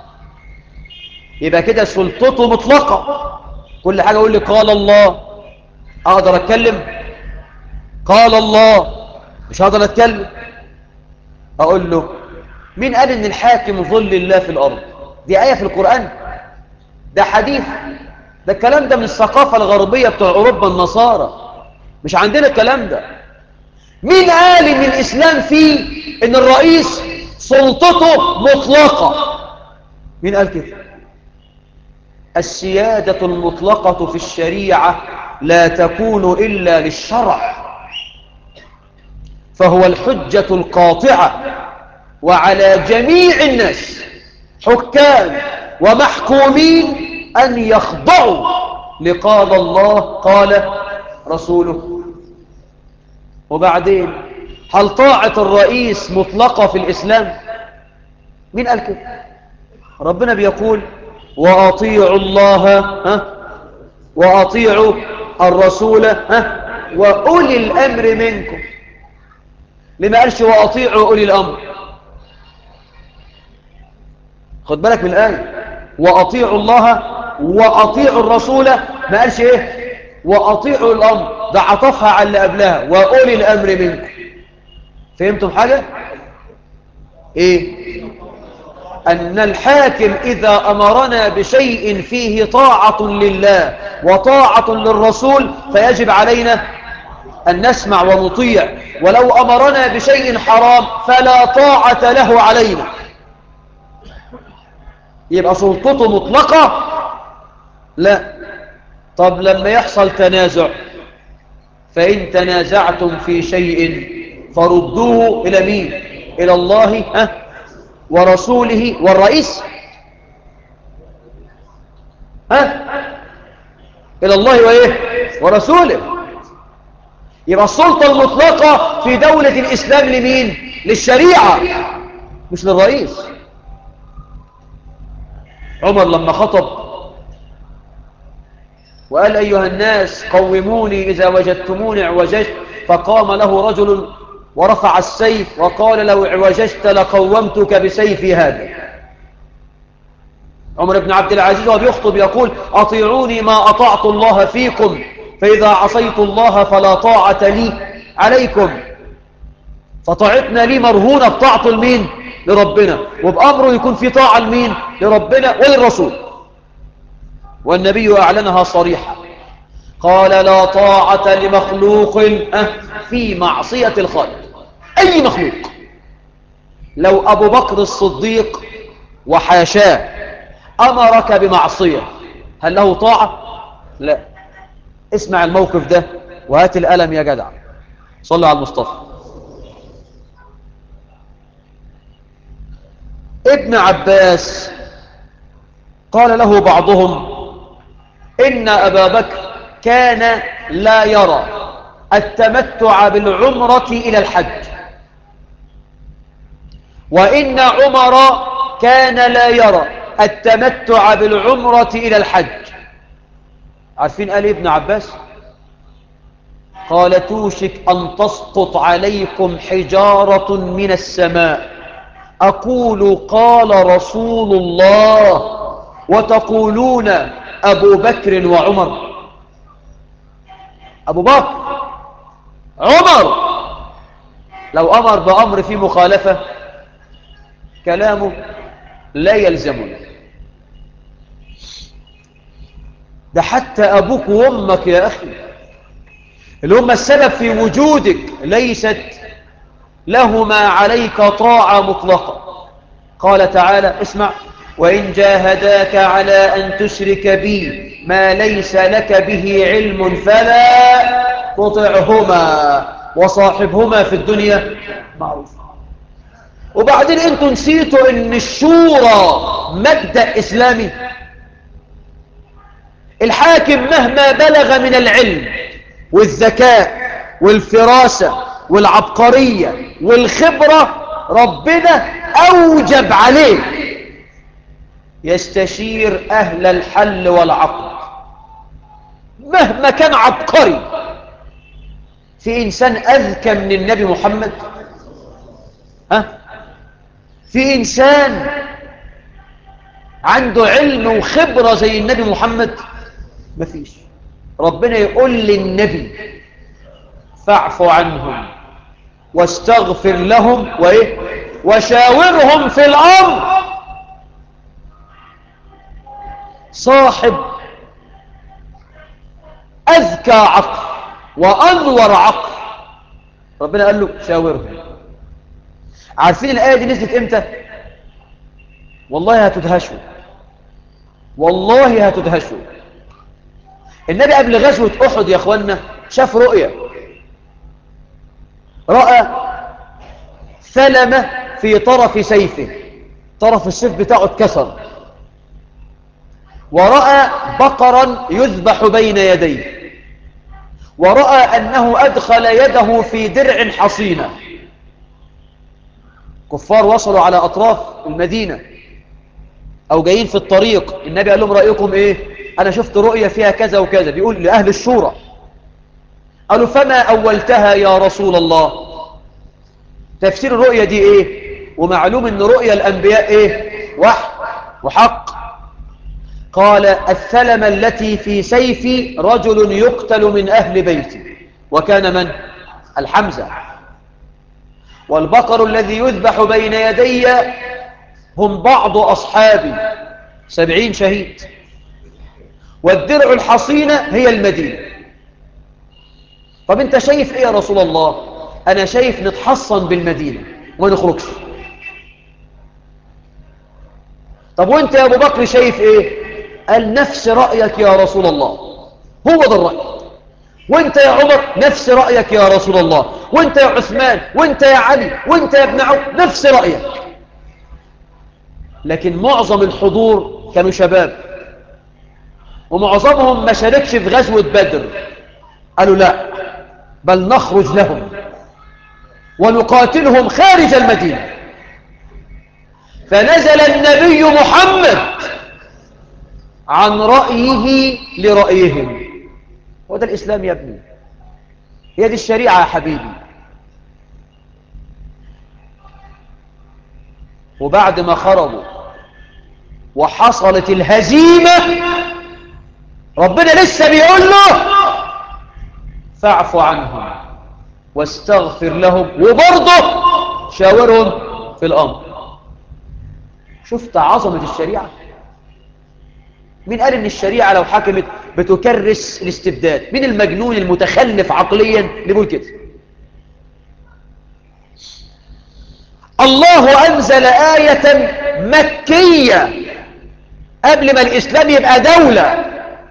يبقى كده سلطته مطلقة كل حاجة يقول لي قال الله أقدر أتكلم قال الله مش هقدر أتكلم أقول له مين قال إن الحاكم ظل الله في الأرض دي آية في القرآن ده حديث ده الكلام ده من الثقافة الغربية بتوع أوروبا النصارى مش عندنا الكلام ده مين قال إن الإسلام فيه إن الرئيس سلطته مطلقة مين قال كده السيادة المطلقة في الشريعة لا تكون إلا للشرع فهو الحجة القاطعة وعلى جميع الناس حكام ومحكومين أن يخضعوا لقال الله قال رسوله وبعدين هل طاعة الرئيس مطلقة في الإسلام مين قال كده ربنا بيقول وأطيعوا الله ها وأطيعوا الرسول ها وأولي الأمر منكم لما قالش وأطيعوا أولي الأمر خد بالك من الآية وأطيعوا الله وأطيعوا الرسول ما قالش إيه وأطيعوا الأمر ده عطفها على اللي قبلها وأولي الأمر منكم فهمتم حاجة إيه أن الحاكم إذا أمرنا بشيء فيه طاعة لله وطاعة للرسول فيجب علينا أن نسمع ونطيع ولو أمرنا بشيء حرام فلا طاعة له علينا يبقى سلطته مطلقة لا طب لما يحصل تنازع فإن تنازعتم في شيء فردوه إلى مين إلى الله ها ورسوله والرئيس ها إلى الله وإيه ورسوله يبقى السلطة المطلقة في دولة الإسلام لمين للشريعة مش للرئيس عمر لما خطب وقال أيها الناس قوموني إذا وجدتموني اعوججت فقام له رجل ورفع السيف وقال لو اعوججت لقومتك بسيفي هذا عمر بن عبد العزيز وهو بيخطب يقول أطيعوني ما أطعت الله فيكم فإذا عصيت الله فلا طاعة لي عليكم فطاعتنا لي مرهونة بطاعة المين لربنا وبأمره يكون في طاعة المين لربنا وللرسول والنبي أعلنها صريحة قال لا طاعة لمخلوق في معصية الخالق أي مخلوق لو أبو بكر الصديق وحاشاه أمرك بمعصية هل له طاعة؟ لا اسمع الموقف ده وهات الألم يا جدع صلى على المصطفى ابن عباس قال له بعضهم إن أبا بكر كان لا يرى التمتع بالعمرة إلى الحج وإن عمر كان لا يرى التمتع بالعمرة إلى الحج عارفين قال ابن عباس قال توشك أن تسقط عليكم حجارة من السماء أقول قال رسول الله وتقولون أبو بكر وعمر أبو بكر عمر لو أمر بأمر في مخالفة كلامه لا يلزمنا ده حتى أبوك وأمك يا أخي اللي هم السبب في وجودك ليست لهما عليك طاعة مطلقة قال تعالى اسمع وإن جاهداك على أن تشرك بي ما ليس لك به علم فلا تطعهما وصاحبهما في الدنيا معروف وبعدين انتوا نسيتوا ان الشورى مبدأ اسلامي الحاكم مهما بلغ من العلم والذكاء والفراسة والعبقرية والخبرة ربنا أوجب عليه يستشير أهل الحل والعقد مهما كان عبقري في إنسان أذكى من النبي محمد ها في إنسان عنده علم وخبرة زي النبي محمد مفيش ربنا يقول للنبي فاعف عنهم واستغفر لهم وإيه وشاورهم في الأمر صاحب أذكى عقل وأنور عقل ربنا قال له شاورهم عارفين الآية دي نزلت إمتى والله هتدهشوا والله هتدهشوا النبي قبل غزوة أحد يا أخوانا شاف رؤية رأى ثلمة في طرف سيفه طرف السيف بتاعه اتكسر ورأى بقرا يذبح بين يديه ورأى أنه أدخل يده في درع حصينة كفار وصلوا على أطراف المدينة أو جايين في الطريق النبي قال لهم رأيكم إيه أنا شفت رؤية فيها كذا وكذا بيقول لأهل الشورى قالوا فما أولتها يا رسول الله تفسير الرؤية دي إيه ومعلوم أن رؤية الأنبياء إيه وحي وحق قال الثلمة التي في سيفي رجل يقتل من أهل بيتي وكان من الحمزة والبقر الذي يذبح بين يدي هم بعض أصحابي سبعين شهيد والدرع الحصينة هي المدينة طب انت شايف ايه يا رسول الله انا شايف نتحصن بالمدينة وما نخرجش طب وانت يا ابو بكر شايف ايه قال نفس رأيك يا رسول الله هو ده الرأي وانت يا عمر نفس رأيك يا رسول الله وانت يا عثمان وانت يا علي وانت يا ابن عوف نفس رأيك لكن معظم الحضور كانوا شباب ومعظمهم ما شاركش في غزوة بدر قالوا لا بل نخرج لهم ونقاتلهم خارج المدينة فنزل النبي محمد عن رأيه لرأيهم وده الإسلام يا ابني هي دي الشريعة يا حبيبي وبعد ما خرجوا وحصلت الهزيمة ربنا لسه بيقول له فاعف عنهم واستغفر لهم وبرضه شاورهم في الأمر شفت عظمة الشريعة مين قال ان الشريعة لو حكمت بتكرس الاستبداد مين المجنون المتخلف عقليا اللي بيقول كده الله أنزل آية مكية قبل ما الإسلام يبقى دولة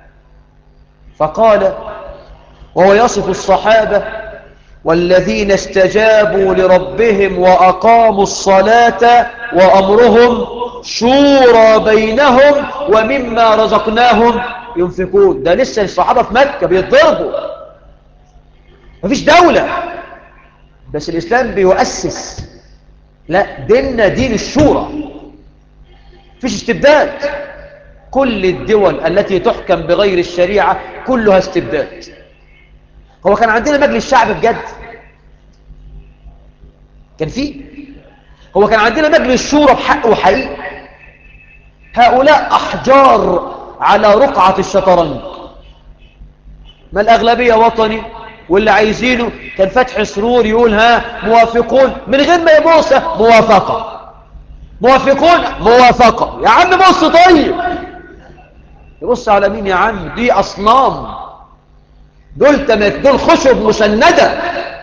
فقال وهو يصف الصحابة والذين استجابوا لربهم وأقاموا الصلاة وأمرهم شورى بينهم ومما رزقناهم ينفقون ده لسه الصحابة في مكة بيتضربوا مفيش دولة بس الإسلام بيؤسس لا ديننا دين الشورى مفيش استبداد كل الدول التي تحكم بغير الشريعة كلها استبداد هو كان عندنا مجلس شعب بجد كان فيه هو كان عندنا مجلس شورى بحق وحقيقة هؤلاء أحجار على رقعة الشطرنج ما الأغلبية وطني واللي عايزينه كان فتح سرور يقول ها موافقون من غير ما يبص موافقة موافقون موافقة يا عم بص طيب يبص على مين يا عم دي أصنام دول تمت دول خشب مسندة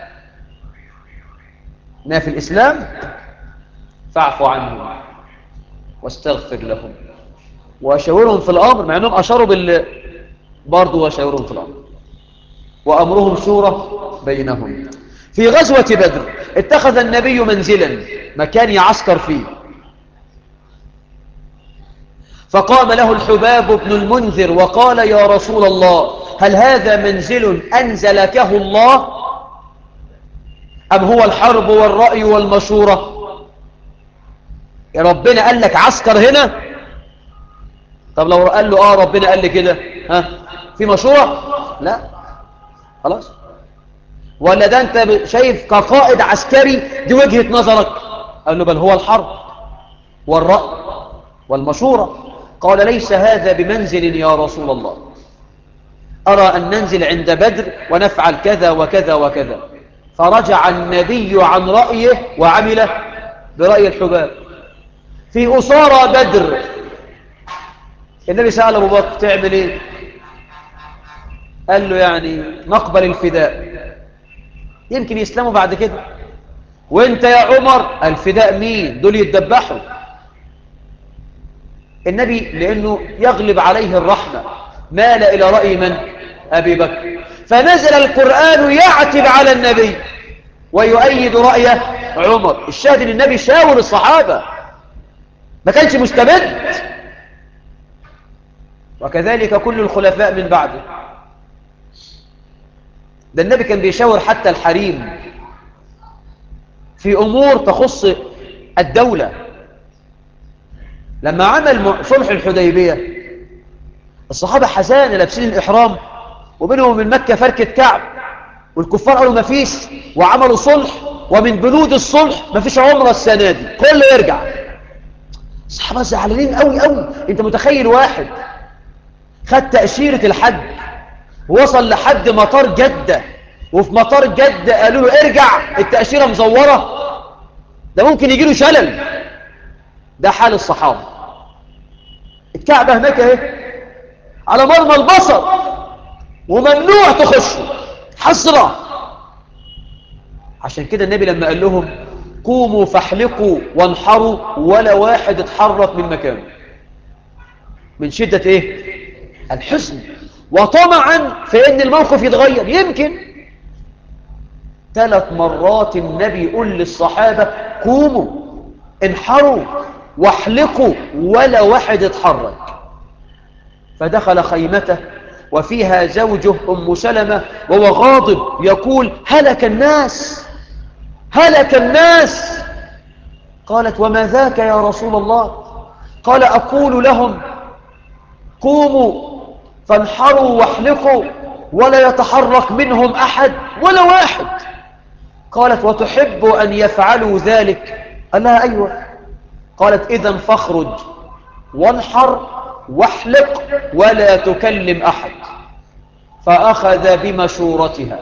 ما في الإسلام فاعف عنهم واستغفر لهم وأشاورهم في الأمر مع أنهم أشاروا بال برضو وأشاورهم في الأمر وأمرهم شورى بينهم في غزوة بدر اتخذ النبي منزلا مكان يعسكر فيه فقام له الحباب بن المنذر وقال يا رسول الله هل هذا منزل أنزلكه الله أم هو الحرب والرأي والمشورة يا ربنا قال لك عسكر هنا طب لو قال له آه ربنا قال لي كده ها في مشورة لا خلاص ولا ده انت شايف كقائد عسكري دي وجهة نظرك قال له بل هو الحرب والرأي والمشورة قال ليس هذا بمنزل يا رسول الله أرى أن ننزل عند بدر ونفعل كذا وكذا وكذا فرجع النبي عن رأيه وعمل برأي الحباب في أسارى بدر النبي سأل أبو بكر تعمل إيه قال له يعني نقبل الفداء يمكن يسلموا بعد كده وانت يا عمر الفداء مين دول يتدبحوا النبي لأنه يغلب عليه الرحمة مال إلى رأي من أبي بكر فنزل القرآن يعتب على النبي ويؤيد رأي عمر الشاهد ان النبي شاور الصحابة ما كانش مستبد وكذلك كل الخلفاء من بعده ده النبي كان بيشاور حتى الحريم في أمور تخص الدولة لما عمل صلح الحديبية الصحابة حزان لابسين الإحرام وبينهم من مكة فركة كعب والكفار قالوا ما فيش وعملوا صلح ومن بنود الصلح ما فيش عمرة السنة دي كله يرجع الصحابة زعلانين قوي قوي انت متخيل واحد خد تأشيرة الحج وصل لحد مطار جدة وفي مطار جدة قالوا له ارجع التأشيرة مزورة ده ممكن يجي له شلل ده حال الصحابة الكعبة هناك اهي على مرمى البصر وممنوع تخشوا حسرة عشان كده النبي لما قال لهم قوموا فاحلقوا وانحروا ولا واحد اتحرك من مكانه من شدة ايه الحزن وطمعا في ان الموقف يتغير يمكن ثلاث مرات النبي يقول للصحابة قوموا انحروا واحلقوا ولا واحد اتحرك فدخل خيمته وفيها زوجه أم سلمة وهو غاضب يقول هلك الناس هلك الناس قالت وما ذاك يا رسول الله قال أقول لهم قوموا فانحروا واحلقوا ولا يتحرك منهم أحد ولا واحد قالت وتحب أن يفعلوا ذلك قال لها أيوة قالت إذا فاخرج وانحر واحلق ولا تكلم أحد فأخذ بمشورتها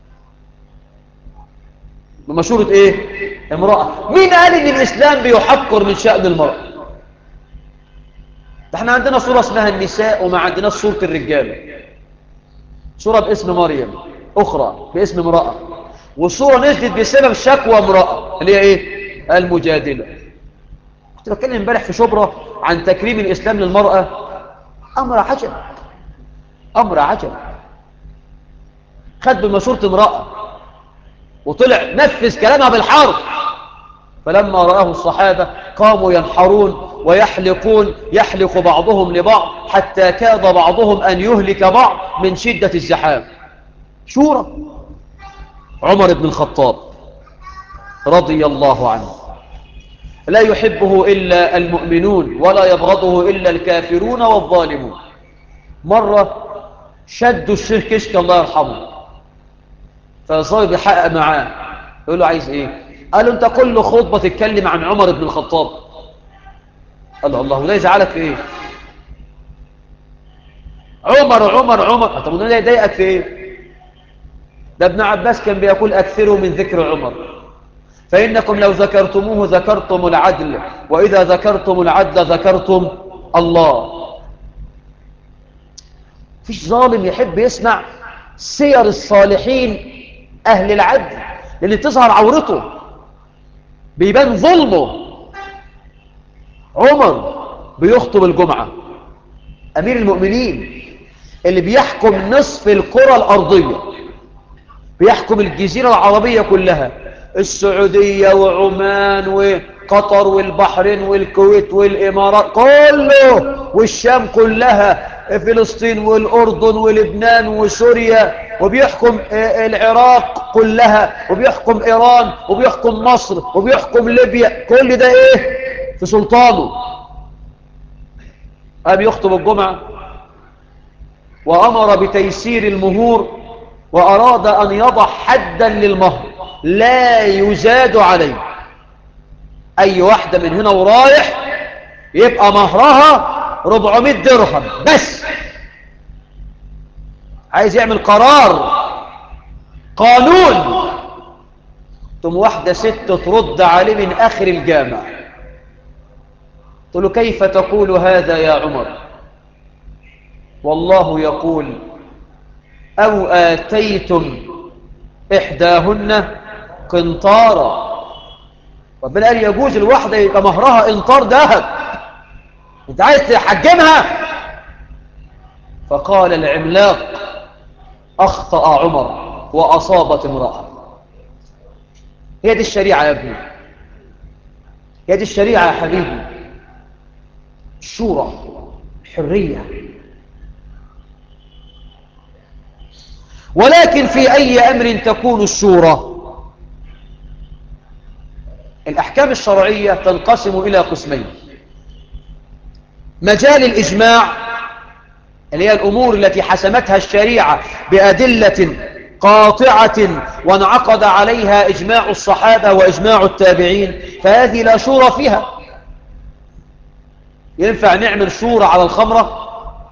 بمشورة إيه؟ امرأة مين قال إن الإسلام بيحقر من شأن المرأة ده احنا عندنا صورة اسمها النساء وما عندناش صورة الرجال صورة باسم مريم أخرى باسم امرأة والصورة نزلت بسبب شكوى امرأة اللي هي إيه؟ المجادلة كنت بتكلم امبارح في شبرة عن تكريم الإسلام للمرأة أمر عجب أمر عجب خد بمشورة امرأة وطلع نفذ كلامها بالحرف فلما رآه الصحابة قاموا ينحرون ويحلقون يحلق بعضهم لبعض حتى كاد بعضهم أن يهلك بعض من شدة الزحام شورى عمر بن الخطاب رضي الله عنه لا يحبه إلا المؤمنون ولا يبغضه إلا الكافرون والظالمون مرة شدوا الشيخ كشك الله يرحمه فصار بيحقق معاه يقول له عايز ايه قالوا انت كل خطبة تتكلم عن عمر بن الخطاب قال له الله وده يزعلك في ايه عمر عمر عمر طب وده يضايقك في ايه ده ابن عباس كان بيقول اكثروا من ذكر عمر فإنكم لو ذكرتموه ذكرتم العدل وإذا ذكرتم العدل ذكرتم الله فيش ظالم يحب يسمع سير الصالحين أهل العدل لأن تظهر عورته بيبان ظلمه عمر بيخطب الجمعة أمير المؤمنين اللي بيحكم نصف الكرة الأرضية بيحكم الجزيرة العربية كلها السعودية وعمان وقطر والبحرين والكويت والإمارات كله والشام كلها فلسطين والأردن ولبنان وسوريا وبيحكم العراق كلها وبيحكم إيران وبيحكم مصر وبيحكم ليبيا كل ده إيه في سلطانه قام يخطب الجمعة وأمر بتيسير المهور وأراد أن يضع حدا للمهر لا يزاد عليه أي واحدة من هنا ورايح يبقى مهرها 400 درهم بس عايز يعمل قرار قانون ثم واحدة ست ترد عليه من آخر الجامع قلت له كيف تقول هذا يا عمر والله يقول أو آتيتم إحداهن قنطارا ربنا قال يجوز الواحدة يبقى مهرها انطار ذهب انت عايز تحجمها فقال العملاق أخطأ عمر وأصابت امرأة هي دي الشريعة يا ابني هي دي الشريعة يا حبيبي الشورى الحرية ولكن في أي أمر تكون الشورى الأحكام الشرعية تنقسم إلى قسمين مجال الإجماع اللي هي الأمور التي حسمتها الشريعة بأدلة قاطعة وانعقد عليها إجماع الصحابة وإجماع التابعين فهذه لا شورى فيها ينفع نعمل شورى على الخمرة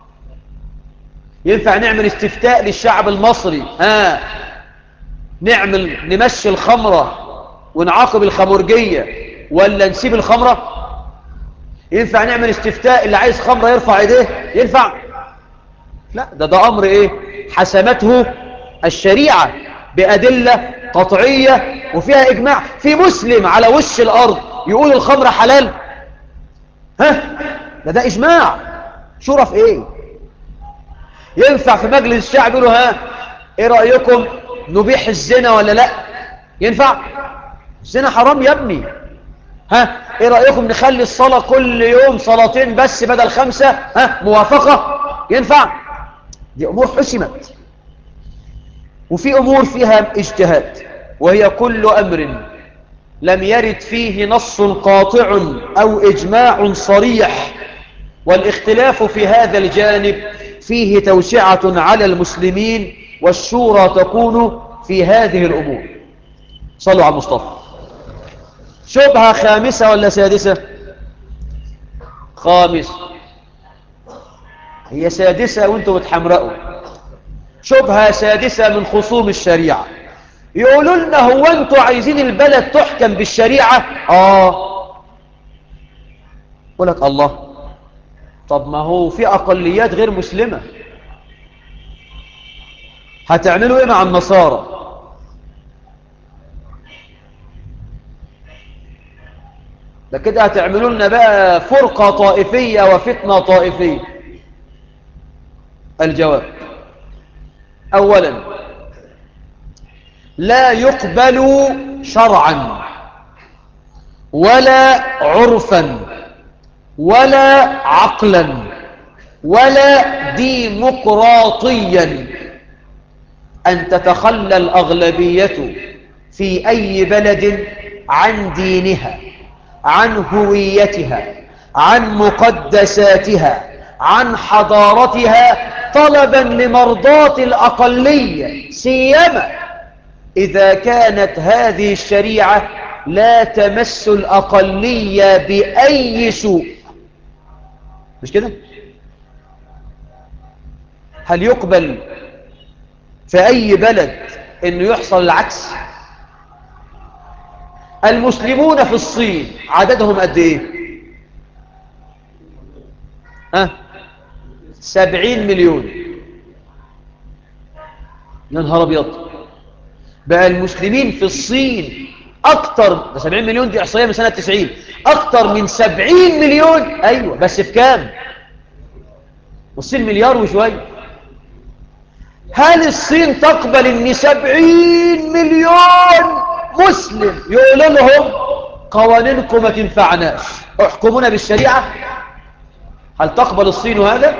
ينفع نعمل استفتاء للشعب المصري ها نعمل نمشي الخمرة ونعاقب الخمرجية ولا نسيب الخمرة ينفع نعمل استفتاء اللي عايز خمرة يرفع ايديه ينفع لا ده ده امر ايه حسمته الشريعة بأدلة قطعية وفيها اجماع في مسلم على وش الارض يقول الخمر حلال ها ده ده اجماع شورى في ايه ينفع في مجلس الشعب يقولوا ها ايه رأيكم نبيح الزنا ولا لا ينفع الزنا حرام يا ابني ها ايه رأيكم نخلي الصلاة كل يوم صلاتين بس بدل خمسة ها موافقة ينفع دي امور حسمت وفي امور فيها اجتهاد وهي كل امر لم يرد فيه نص قاطع او اجماع صريح والاختلاف في هذا الجانب فيه توسعة على المسلمين والشورى تكون في هذه الأمور صلوا على المصطفى شبهة خامسة ولا سادسة خامسة هي سادسة وانتم بتحمرقوا شبهة سادسة من خصوم الشريعة يقولوا لنا هو انتوا عايزين البلد تحكم بالشريعة اه يقول لك الله طب ما هو في أقليات غير مسلمة هتعملوا ايه مع النصارى ده كده هتعملوا لنا بقى فرقة طائفية وفتنة طائفية الجواب أولا لا يقبل شرعا ولا عرفا ولا عقلا ولا ديمقراطيا أن تتخلى الأغلبية في أي بلد عن دينها عن هويتها عن مقدساتها عن حضارتها طلبا لمرضاة الأقلية سيما إذا كانت هذه الشريعة لا تمس الأقلية بأي سوء مش كده هل يقبل في أي بلد أنه يحصل العكس المسلمون في الصين عددهم قد ايه ها سبعين مليون يا نهار ابيض بقى المسلمين في الصين اكتر ده 70 مليون دي احصائيه من سنه 90 اكتر من 70 مليون ايوه بس في كام والصين مليار وشويه هل الصين تقبل ان 70 مليون مسلم يقول لهم قوانينكم ما تنفعناش احكمونا بالشريعه هل تقبل الصين هذا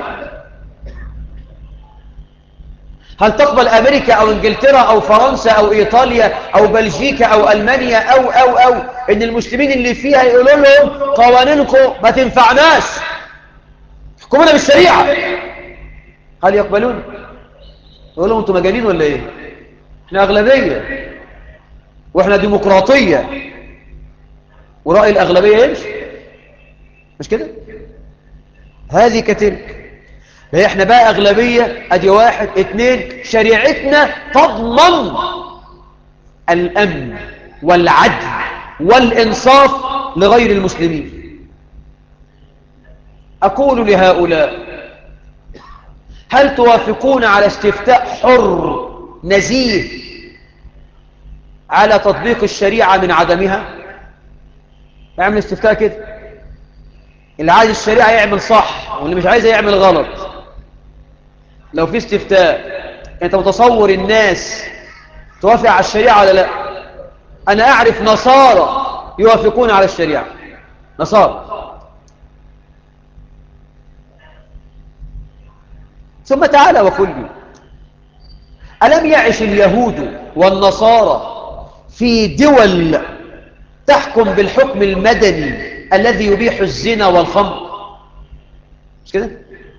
هل تقبل أمريكا أو إنجلترا أو فرنسا أو إيطاليا أو بلجيكا أو ألمانيا أو أو أو إن المسلمين اللي فيها يقولوا لهم قوانينكم ما تنفعناش حكومنا بالشريعة هل يقبلون يقول لهم أنتم مجانين ولا إيه إحنا أغلبية وإحنا ديمقراطية ورأي الأغلبية يمشي مش كده هذه كتلك هي احنا بقى أغلبية أدي واحد اتنين شريعتنا تضمن الأمن والعدل والإنصاف لغير المسلمين أقول لهؤلاء هل توافقون على استفتاء حر نزيه على تطبيق الشريعة من عدمها اعمل استفتاء كده اللي عايز الشريعة يعمل صح واللي مش عايزه يعمل غلط لو في استفتاء انت متصور الناس توافق على الشريعة ولا لا انا اعرف نصارى يوافقون على الشريعة نصارى ثم تعالى وقل لي ألم يعش اليهود والنصارى في دول تحكم بالحكم المدني الذي يبيح الزنا والخمر مش كده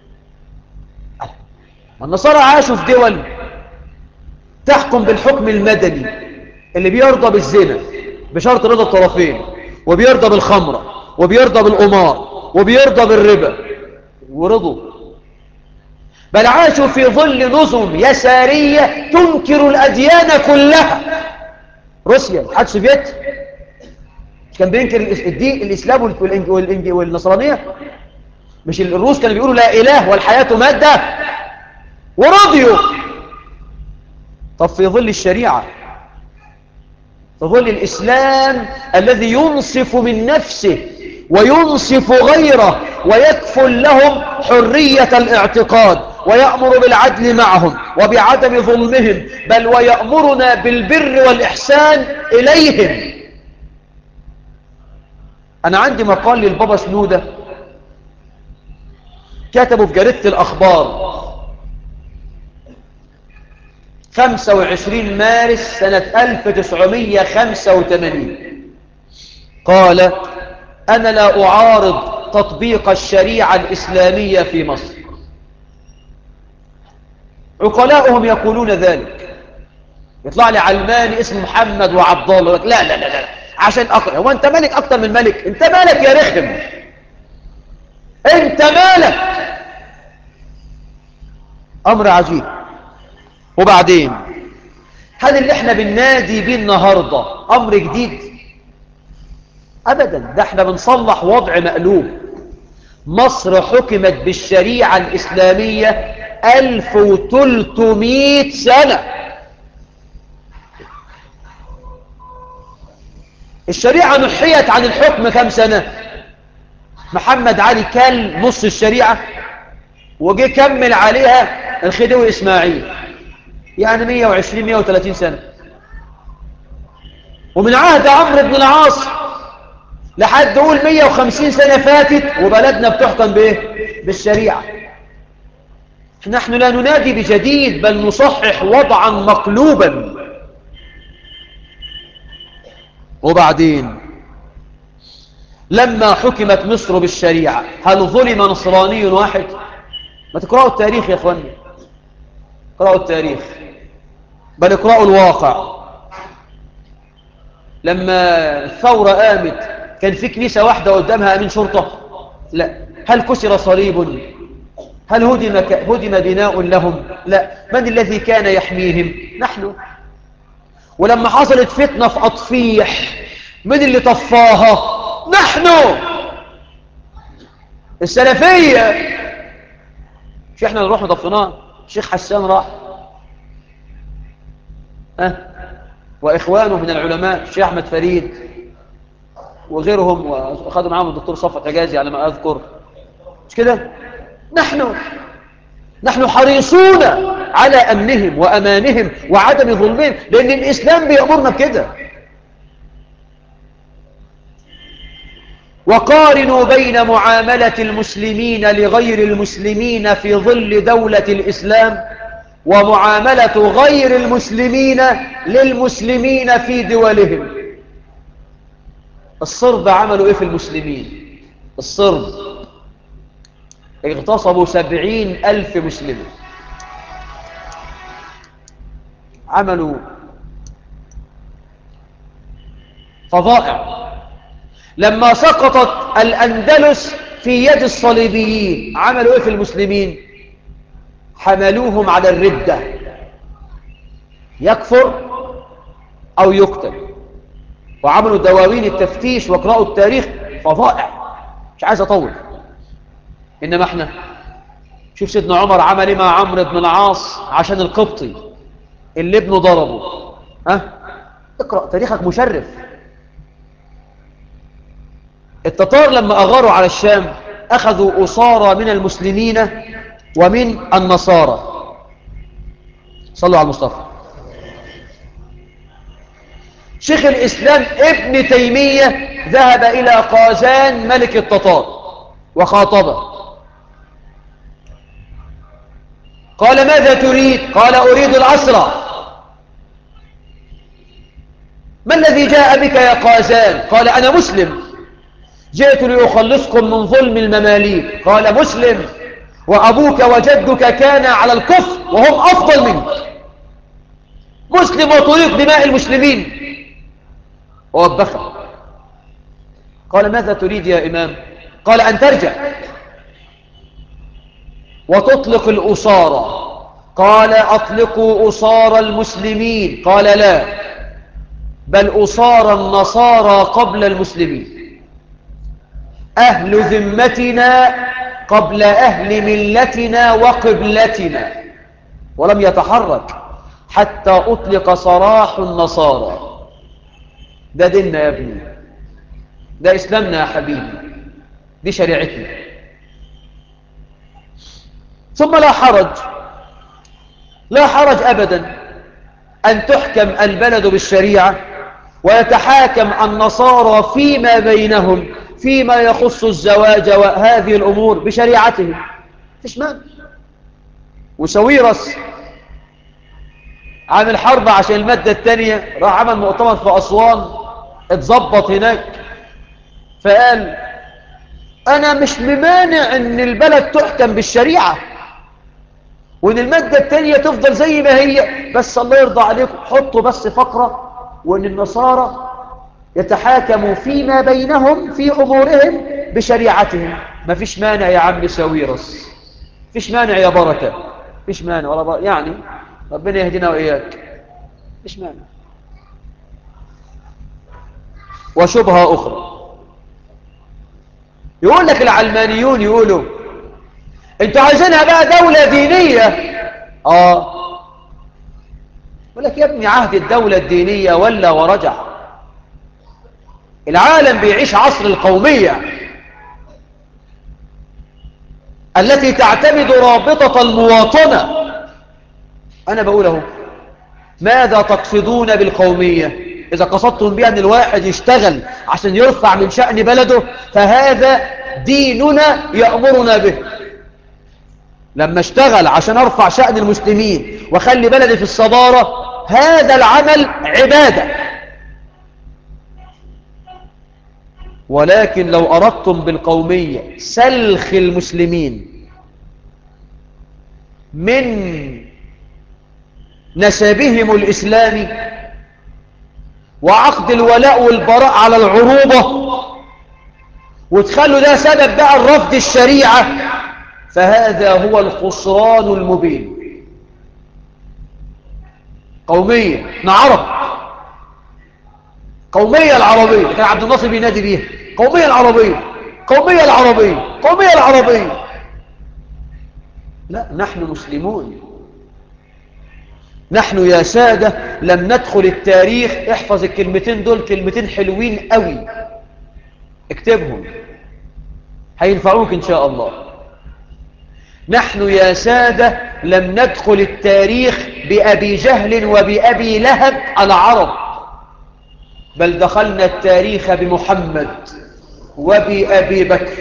النصارى عاشوا في دول تحكم بالحكم المدني اللي بيرضى بالزنا بشرط رضا الطرفين وبيرضى بالخمرة وبيرضى بالقمار وبيرضى بالربا ورضوا بل عاشوا في ظل نظم يسارية تنكر الأديان كلها روسيا الاتحاد السوفيتي كان بينكر الدين الإسلام والنصرانية مش الروس كانوا بيقولوا لا إله والحياة مادة ورضيوا طب في ظل الشريعة في ظل الإسلام الذي ينصف من نفسه وينصف غيره ويكفل لهم حرية الاعتقاد ويأمر بالعدل معهم وبعدم ظلمهم بل ويأمرنا بالبر والإحسان إليهم أنا عندي مقال للبابا سنودة كتبه في جريدة الأخبار 25 مارس سنة 1985 قال أنا لا أعارض تطبيق الشريعة الإسلامية في مصر عقلاؤهم يقولون ذلك يطلع لي علماني اسمه محمد وعبد الله لا لا لا لا عشان أقرأ هو أنت ملك أكتر من ملك أنت مالك يا رخم أنت مالك أمر عجيب وبعدين هل اللي احنا بننادي بيه النهاردة أمر جديد أبدا ده احنا بنصلح وضع مقلوب مصر حكمت بالشريعة الإسلامية 1300 سنة الشريعة نحيت عن الحكم كم سنة محمد علي كل نص الشريعة وجي كمل عليها الخديوي إسماعيل يعني 120-130 سنة ومن عهد عمرو بن العاص لحد قول 150 سنة فاتت وبلدنا بتحكم بايه بالشريعة نحن لا ننادي بجديد بل نصحح وضعا مقلوبا وبعدين لما حكمت مصر بالشريعة هل ظلم نصراني واحد ما تقرأوا التاريخ يا اخواني اقرأوا التاريخ بل اقرأوا الواقع لما الثورة قامت كان في كنيسة واحدة قدامها أمين شرطة لا هل كسر صليب هل هدم, ك... هدم بناء لهم لا من الذي كان يحميهم نحن ولما حصلت فتنة في أطفيح من اللي طفاها نحن السلفية مش احنا نروح نطفناه الشيخ حسان راح أه؟ وإخوانه من العلماء الشيخ أحمد فريد وغيرهم وأخذوا معاهم الدكتور صفت عجازي على ما أذكر مش كده نحن نحن حريصون على أمنهم وأمانهم وعدم ظلمهم لأن الإسلام بيأمرنا بكده وقارنوا بين معاملة المسلمين لغير المسلمين في ظل دولة الإسلام ومعاملة غير المسلمين للمسلمين في دولهم الصرب عملوا إيه في المسلمين الصرب اغتصبوا سبعين ألف مسلم عملوا فظائع لما سقطت الأندلس في يد الصليبيين عملوا إيه في المسلمين حملوهم على الردة يكفر أو يقتل وعملوا دواوين التفتيش وقرأوا التاريخ فظائع مش عايز أطول إنما احنا شوف سيدنا عمر عمل ايه مع عمرو بن العاص عشان القبطي اللي ابنه ضربه ها اقرأ تاريخك مشرف التتار لما أغاروا على الشام أخذوا أصارى من المسلمين ومن النصارى صلوا على المصطفى شيخ الإسلام ابن تيمية ذهب إلى قازان ملك التتار وخاطبه قال ماذا تريد قال أريد العسرة ما الذي جاء بك يا قازان قال أنا مسلم جئت لأخلصكم من ظلم المماليك قال مسلم وأبوك وجدك كان على الكفر وهم أفضل منك مسلم وطريق دماء المسلمين ووبخه قال ماذا تريد يا إمام قال أن ترجع وتطلق الأسارة قال أطلقوا أسار المسلمين قال لا بل أسار النصارى قبل المسلمين أهل ذمتنا قبل أهل ملتنا وقبلتنا ولم يتحرك حتى أطلق صراح النصارى ده ديننا يا ابني ده إسلامنا يا حبيبي دي شريعتنا ثم لا حرج لا حرج أبدا أن تحكم البلد بالشريعة ويتحاكم النصارى فيما بينهم فيما يخص الزواج وهذه الأمور بشريعتهم فيش مانع وسويرس عامل حرب عشان المادة الثانية راح عمل مؤتمر في أسوان اتظبط هناك فقال أنا مش ممانع أن البلد تحكم بالشريعة وأن المادة الثانية تفضل زي ما هي بس الله يرضى عليكم حطوا بس فقرة وأن النصارى يتحاكموا فيما بينهم في أمورهم بشريعتهم ما فيش مانع يا عم ساويرس فيش مانع يا بركة فيش مانع ولا بركة. يعني ربنا يهدينا وإياك فيش مانع وشبهة أخرى يقول لك العلمانيون يقولوا انتوا عايزينها بقى دولة دينية اه يقول لك يا ابني عهد الدولة الدينية ولا ورجع العالم بيعيش عصر القومية التي تعتمد رابطة المواطنة أنا بقوله ماذا تقصدون بالقومية إذا قصدتم بها أن الواحد يشتغل عشان يرفع من شأن بلده فهذا ديننا يأمرنا به لما اشتغل عشان أرفع شأن المسلمين وخلي بلدي في الصدارة هذا العمل عبادة ولكن لو أردتم بالقومية سلخ المسلمين من نسبهم الإسلامي وعقد الولاء والبراء على العروبة وتخلوا ده سبب بقى الرفض الشريعة فهذا هو الخسران المبين قومية نعرب قومية العربية كان عبد الناصر بينادي بيها قومية العربية قومية العربية قومية العربية لا نحن مسلمون نحن يا سادة لم ندخل التاريخ احفظ الكلمتين دول كلمتين حلوين قوي اكتبهم هينفعوك ان شاء الله نحن يا سادة لم ندخل التاريخ بأبي جهل وبأبي لهب العرب بل دخلنا التاريخ بمحمد وبأبي بكر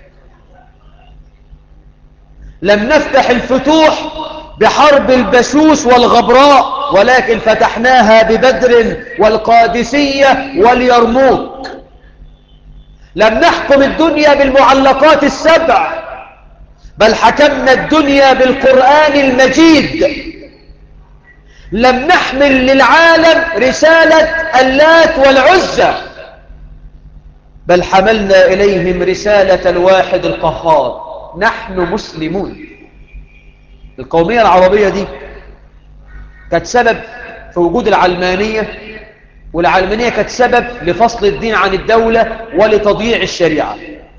لم نفتح الفتوح بحرب البسوس والغبراء ولكن فتحناها ببدر والقادسية واليرموك لم نحكم الدنيا بالمعلقات السبع بل حكمنا الدنيا بالقرآن المجيد لم نحمل للعالم رسالة اللات والعزة بل حملنا إليهم رسالة الواحد القهار نحن مسلمون القومية العربية دي كانت سبب في وجود العلمانية والعلمانية كانت سبب لفصل الدين عن الدولة ولتضييع الشريعة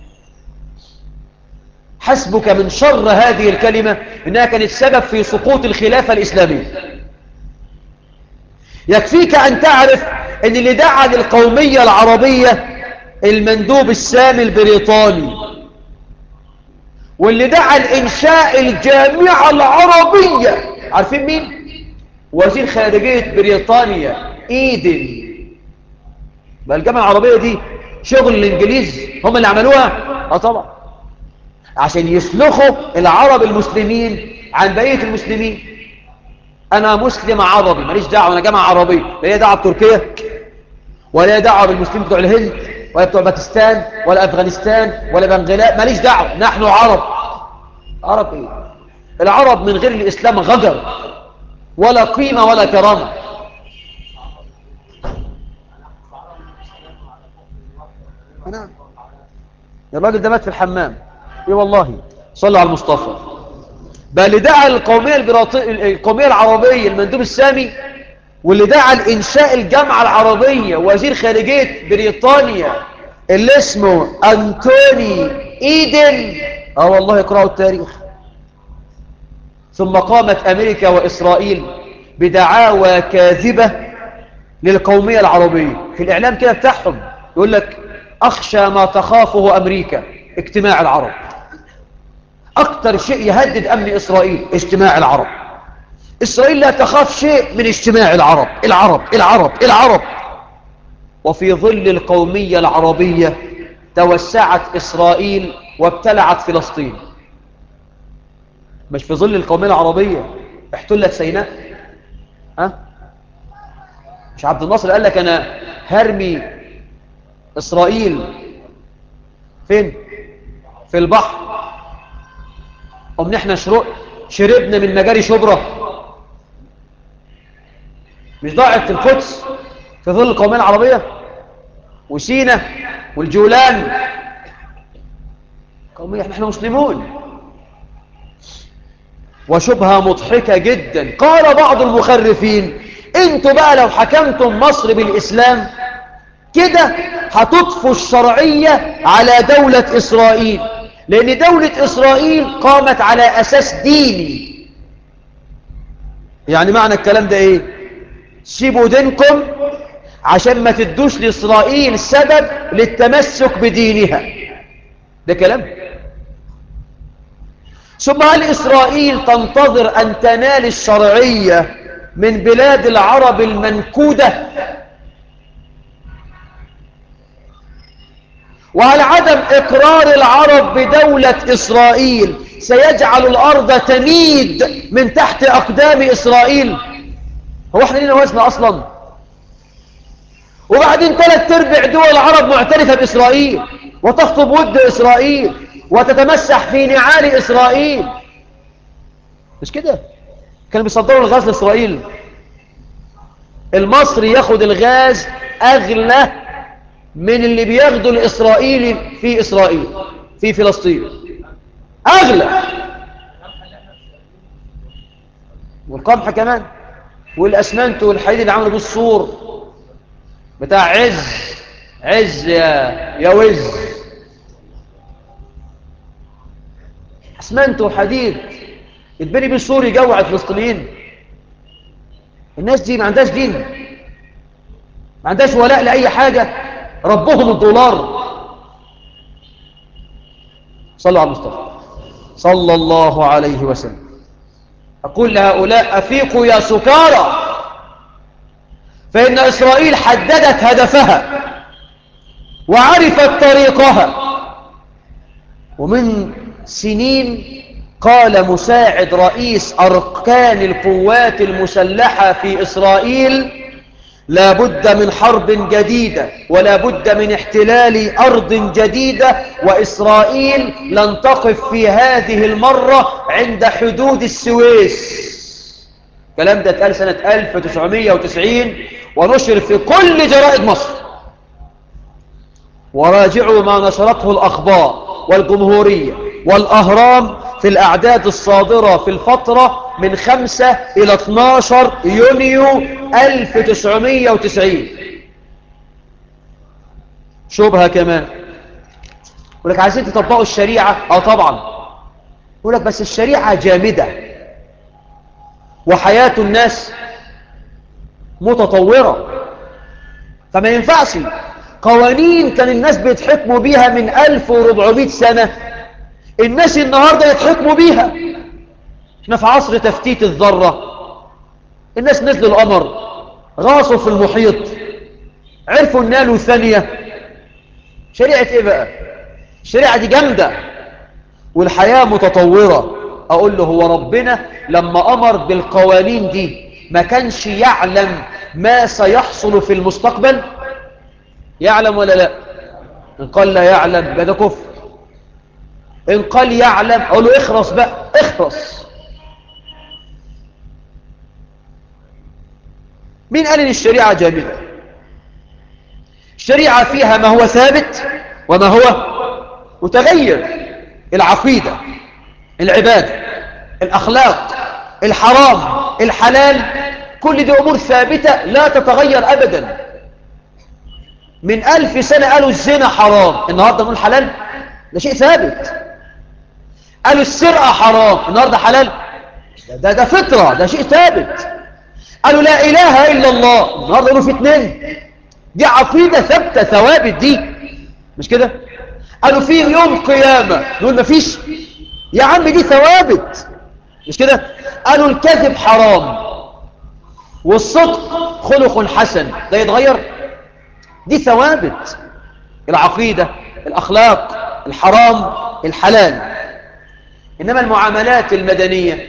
حسبك من شر هذه الكلمة إنها كانت سبب في سقوط الخلافة الإسلامية يكفيك أن تعرف أن اللي دعا للقومية العربية المندوب السامي البريطاني واللي دعا لإنشاء الجامعة العربية عارفين مين؟ وزير خارجية بريطانيا إيدن بقى الجامعة العربية دي شغل الإنجليز هم اللي عملوها؟ اه طبعا عشان يسلخوا العرب المسلمين عن بقية المسلمين أنا مسلم عربي ماليش دعوة أنا جامعة عربية لا ليه دعوة بتركيا ولا ليه دعوة بالمسلمين بتوع الهند ولا بتوع باكستان ولا أفغانستان ولا بنغلاء ماليش دعوة نحن عرب عرب إيه العرب من غير الإسلام غدر ولا قيمة ولا كرامة نعم الراجل ده مات في الحمام ايه والله صلوا على المصطفى بقى اللي دعا القومية, البراطي... القومية العربية المندوب السامي واللي دعا لإنشاء الجامعة العربية وزير خارجية بريطانيا اللي اسمه أنتوني إيدن اه والله اقرأوا التاريخ ثم قامت أمريكا وإسرائيل بدعاوى كاذبة للقومية العربية في الإعلام كده بتاعهم يقول لك أخشى ما تخافه أمريكا اجتماع العرب أكتر شيء يهدد أمن إسرائيل اجتماع العرب إسرائيل لا تخاف شيء من اجتماع العرب العرب العرب العرب وفي ظل القومية العربية توسعت إسرائيل وابتلعت فلسطين مش في ظل القومية العربية احتلت سيناء ها مش عبد الناصر قال لك أنا هرمي إسرائيل فين في البحر أم نحن شرق شربنا من مجاري شبرة مش ضاعت القدس في ظل القومية العربية وسينا والجولان قومية احنا مسلمون وشبهة مضحكة جدا قال بعض المخرفين انتوا بقى لو حكمتم مصر بالإسلام كده هتطفوا الشرعية على دولة إسرائيل لأن دولة إسرائيل قامت على أساس ديني يعني معنى الكلام ده إيه سيبوا دينكم عشان ما تدوش لإسرائيل سبب للتمسك بدينها ده كلام ثم هل إسرائيل تنتظر أن تنال الشرعية من بلاد العرب المنكودة وهل عدم إقرار العرب بدولة إسرائيل سيجعل الأرض تميد من تحت أقدام إسرائيل هو احنا لنا وزن أصلا وبعدين ثلاث ارباع دول العرب معترفة بإسرائيل وتخطب ود إسرائيل وتتمسح في نعال إسرائيل مش كده كانوا بيصدروا الغاز لإسرائيل المصري ياخد الغاز أغلى من اللي بياخده الإسرائيلي في إسرائيل في فلسطين أغلى والقمح كمان والأسمنت والحديد اللي عملوا بالسور بتاع عز عز يا يا وز أسمنت وحديد يتبني بالسور يجوع الفلسطينيين الناس دي ما عندهاش دين ما عندهاش ولاء لأي حاجة ربهم الدولار صلوا على المصطفى صلى الله عليه وسلم أقول لهؤلاء أفيقوا يا سكارى فإن إسرائيل حددت هدفها وعرفت طريقها ومن سنين قال مساعد رئيس أركان القوات المسلحة في إسرائيل لا بد من حرب جديدة ولا بد من احتلال أرض جديدة وإسرائيل لن تقف في هذه المرة عند حدود السويس كلام ده اتقال سنة 1990 ونشر في كل جرائد مصر وراجعوا ما نشرته الأخبار والجمهورية والأهرام في الأعداد الصادرة في الفترة من 5 إلى 12 يونيو 1990 شبهة كمان يقول لك عايزين تطبقوا الشريعة اه طبعا يقول لك بس الشريعة جامدة وحياة الناس متطورة فما ينفعش قوانين كان الناس بيتحكموا بيها من 1400 سنة الناس النهاردة يتحكموا بيها احنا في عصر تفتيت الذرة الناس نزلوا القمر غاصوا في المحيط عرفوا النالو ثانية شريعة ايه بقى الشريعة دي جامدة والحياة متطورة اقول له هو ربنا لما امر بالقوانين دي ما كانش يعلم ما سيحصل في المستقبل يعلم ولا لا ان قال لا يعلم يبقى ده كفر ان قال يعلم اقول له اخرس بقى اخرس مين قال ان الشريعة جامدة الشريعة فيها ما هو ثابت وما هو متغير العقيدة العبادة الأخلاق الحرام الحلال كل دي أمور ثابتة لا تتغير أبدا من ألف سنة قالوا الزنا حرام النهاردة نقول حلال ده شيء ثابت قالوا السرقة حرام النهاردة حلال ده, ده فطرة ده شيء ثابت قالوا لا إله إلا الله النهاردة يقولوا في اتنين دي عقيدة ثابتة ثوابت دي مش كده قالوا في يوم قيامة نقول مفيش يا عم دي ثوابت مش كده قالوا الكذب حرام والصدق خلق حسن ده يتغير دي ثوابت العقيدة الأخلاق الحرام الحلال إنما المعاملات المدنية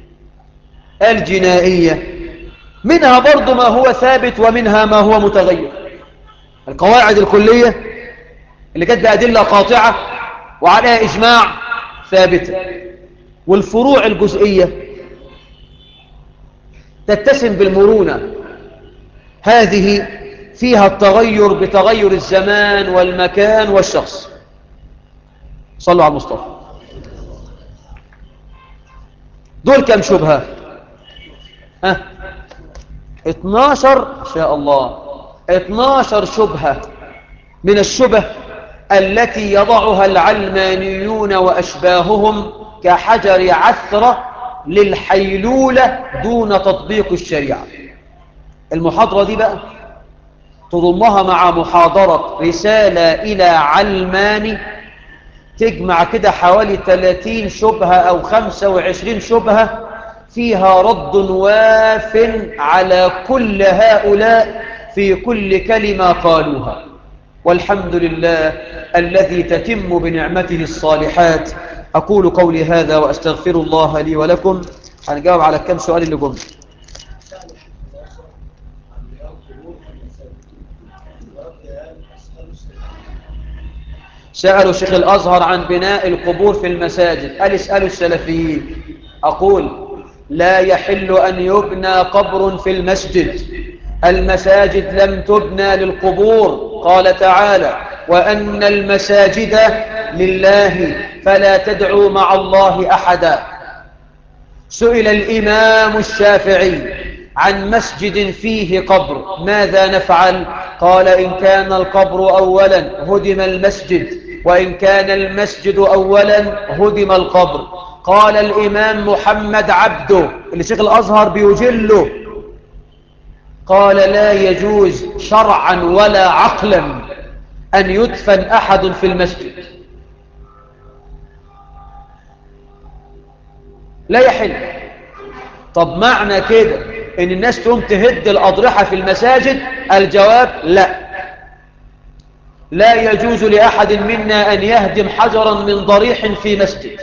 الجنائية منها برضو ما هو ثابت ومنها ما هو متغير القواعد الكلية اللي كانت بأدلة قاطعة وعليها إجماع ثابتة والفروع الجزئية تتسم بالمرونة هذه فيها التغير بتغير الزمان والمكان والشخص صلوا على المصطفى دول كم شبهة ها 12 شاء الله 12 شبهة من الشبه التي يضعها العلمانيون وأشباههم كحجر عثرة للحيلولة دون تطبيق الشريعة المحاضرة دي بقى تضمها مع محاضرة رسالة إلى علماني تجمع كده حوالي 30 شبهة أو 25 شبهة فيها رد واف على كل هؤلاء في كل كلمة قالوها والحمد لله الذي تتم بنعمته الصالحات أقول قولي هذا وأستغفر الله لي ولكم هنجاوب على كم سؤال اللي قمت سألوا شيخ الأزهر عن بناء القبور في المساجد قال اسألوا السلفيين أقول لا يحل أن يبنى قبر في المسجد المساجد لم تبنى للقبور قال تعالى وأن المساجد لله فلا تدعوا مع الله أحدا سئل الإمام الشافعي عن مسجد فيه قبر ماذا نفعل قال إن كان القبر أولا هدم المسجد وإن كان المسجد أولا هدم القبر قال الإمام محمد عبده اللي شيخ الأزهر بيجله قال لا يجوز شرعا ولا عقلا أن يدفن أحد في المسجد لا يحل طب معنى كده ان الناس تقوم تهد الأضرحة في المساجد الجواب لا لا يجوز لأحد منا أن يهدم حجرا من ضريح في مسجد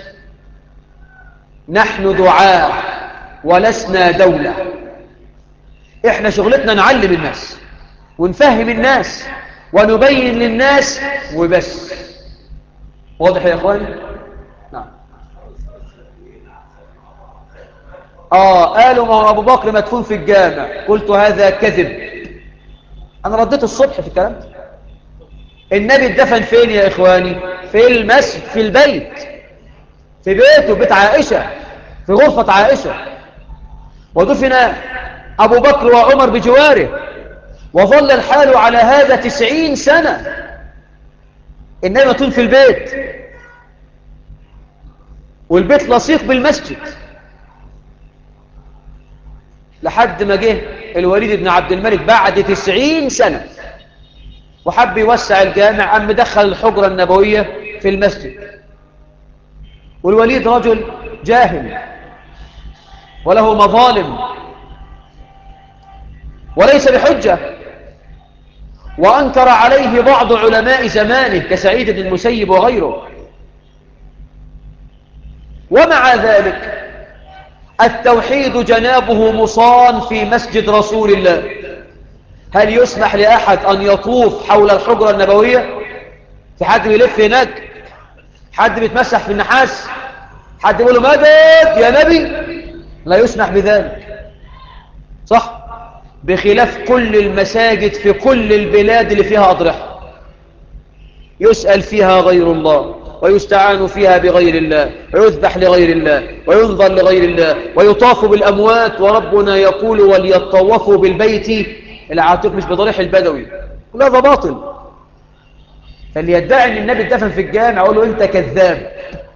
نحن دعاء ولسنا دولة احنا شغلتنا نعلم الناس ونفهم الناس ونبين للناس وبس واضح يا اخواني نعم اه قالوا ما هو ابو بكر مدفون في الجامع قلت هذا كذب انا رديت الصبح في الكلام ده النبي اتدفن فين يا اخواني في المسجد في البيت في بيته بيت عائشة في غرفة عائشة ودفن أبو بكر وعمر بجواره وظل الحال على هذا تسعين سنة النبي مدفون في البيت والبيت لصيق بالمسجد لحد ما جه الوليد بن عبد الملك بعد تسعين سنة وحب يوسع الجامع أم دخل الحجرة النبوية في المسجد والوليد رجل جاهل وله مظالم وليس بحجة وأنكر عليه بعض علماء زمانه كسعيد بن المسيب وغيره ومع ذلك التوحيد جنابه مصان في مسجد رسول الله هل يسمح لأحد أن يطوف حول الحجرة النبوية في حد بيلف هناك حد بيتمسح في النحاس حد يقول له مدد يا نبي لا يسمح بذلك صح بخلاف كل المساجد في كل البلاد اللي فيها أضرحة يسأل فيها غير الله ويستعان فيها بغير الله ويذبح لغير الله وينظر لغير الله ويطاف بالأموات وربنا يقول وليطوفوا بالبيت العاتق مش بضريح البدوي كل هذا باطل فاللي يدعي ان النبي اتدفن في الجامع اقول له انت كذاب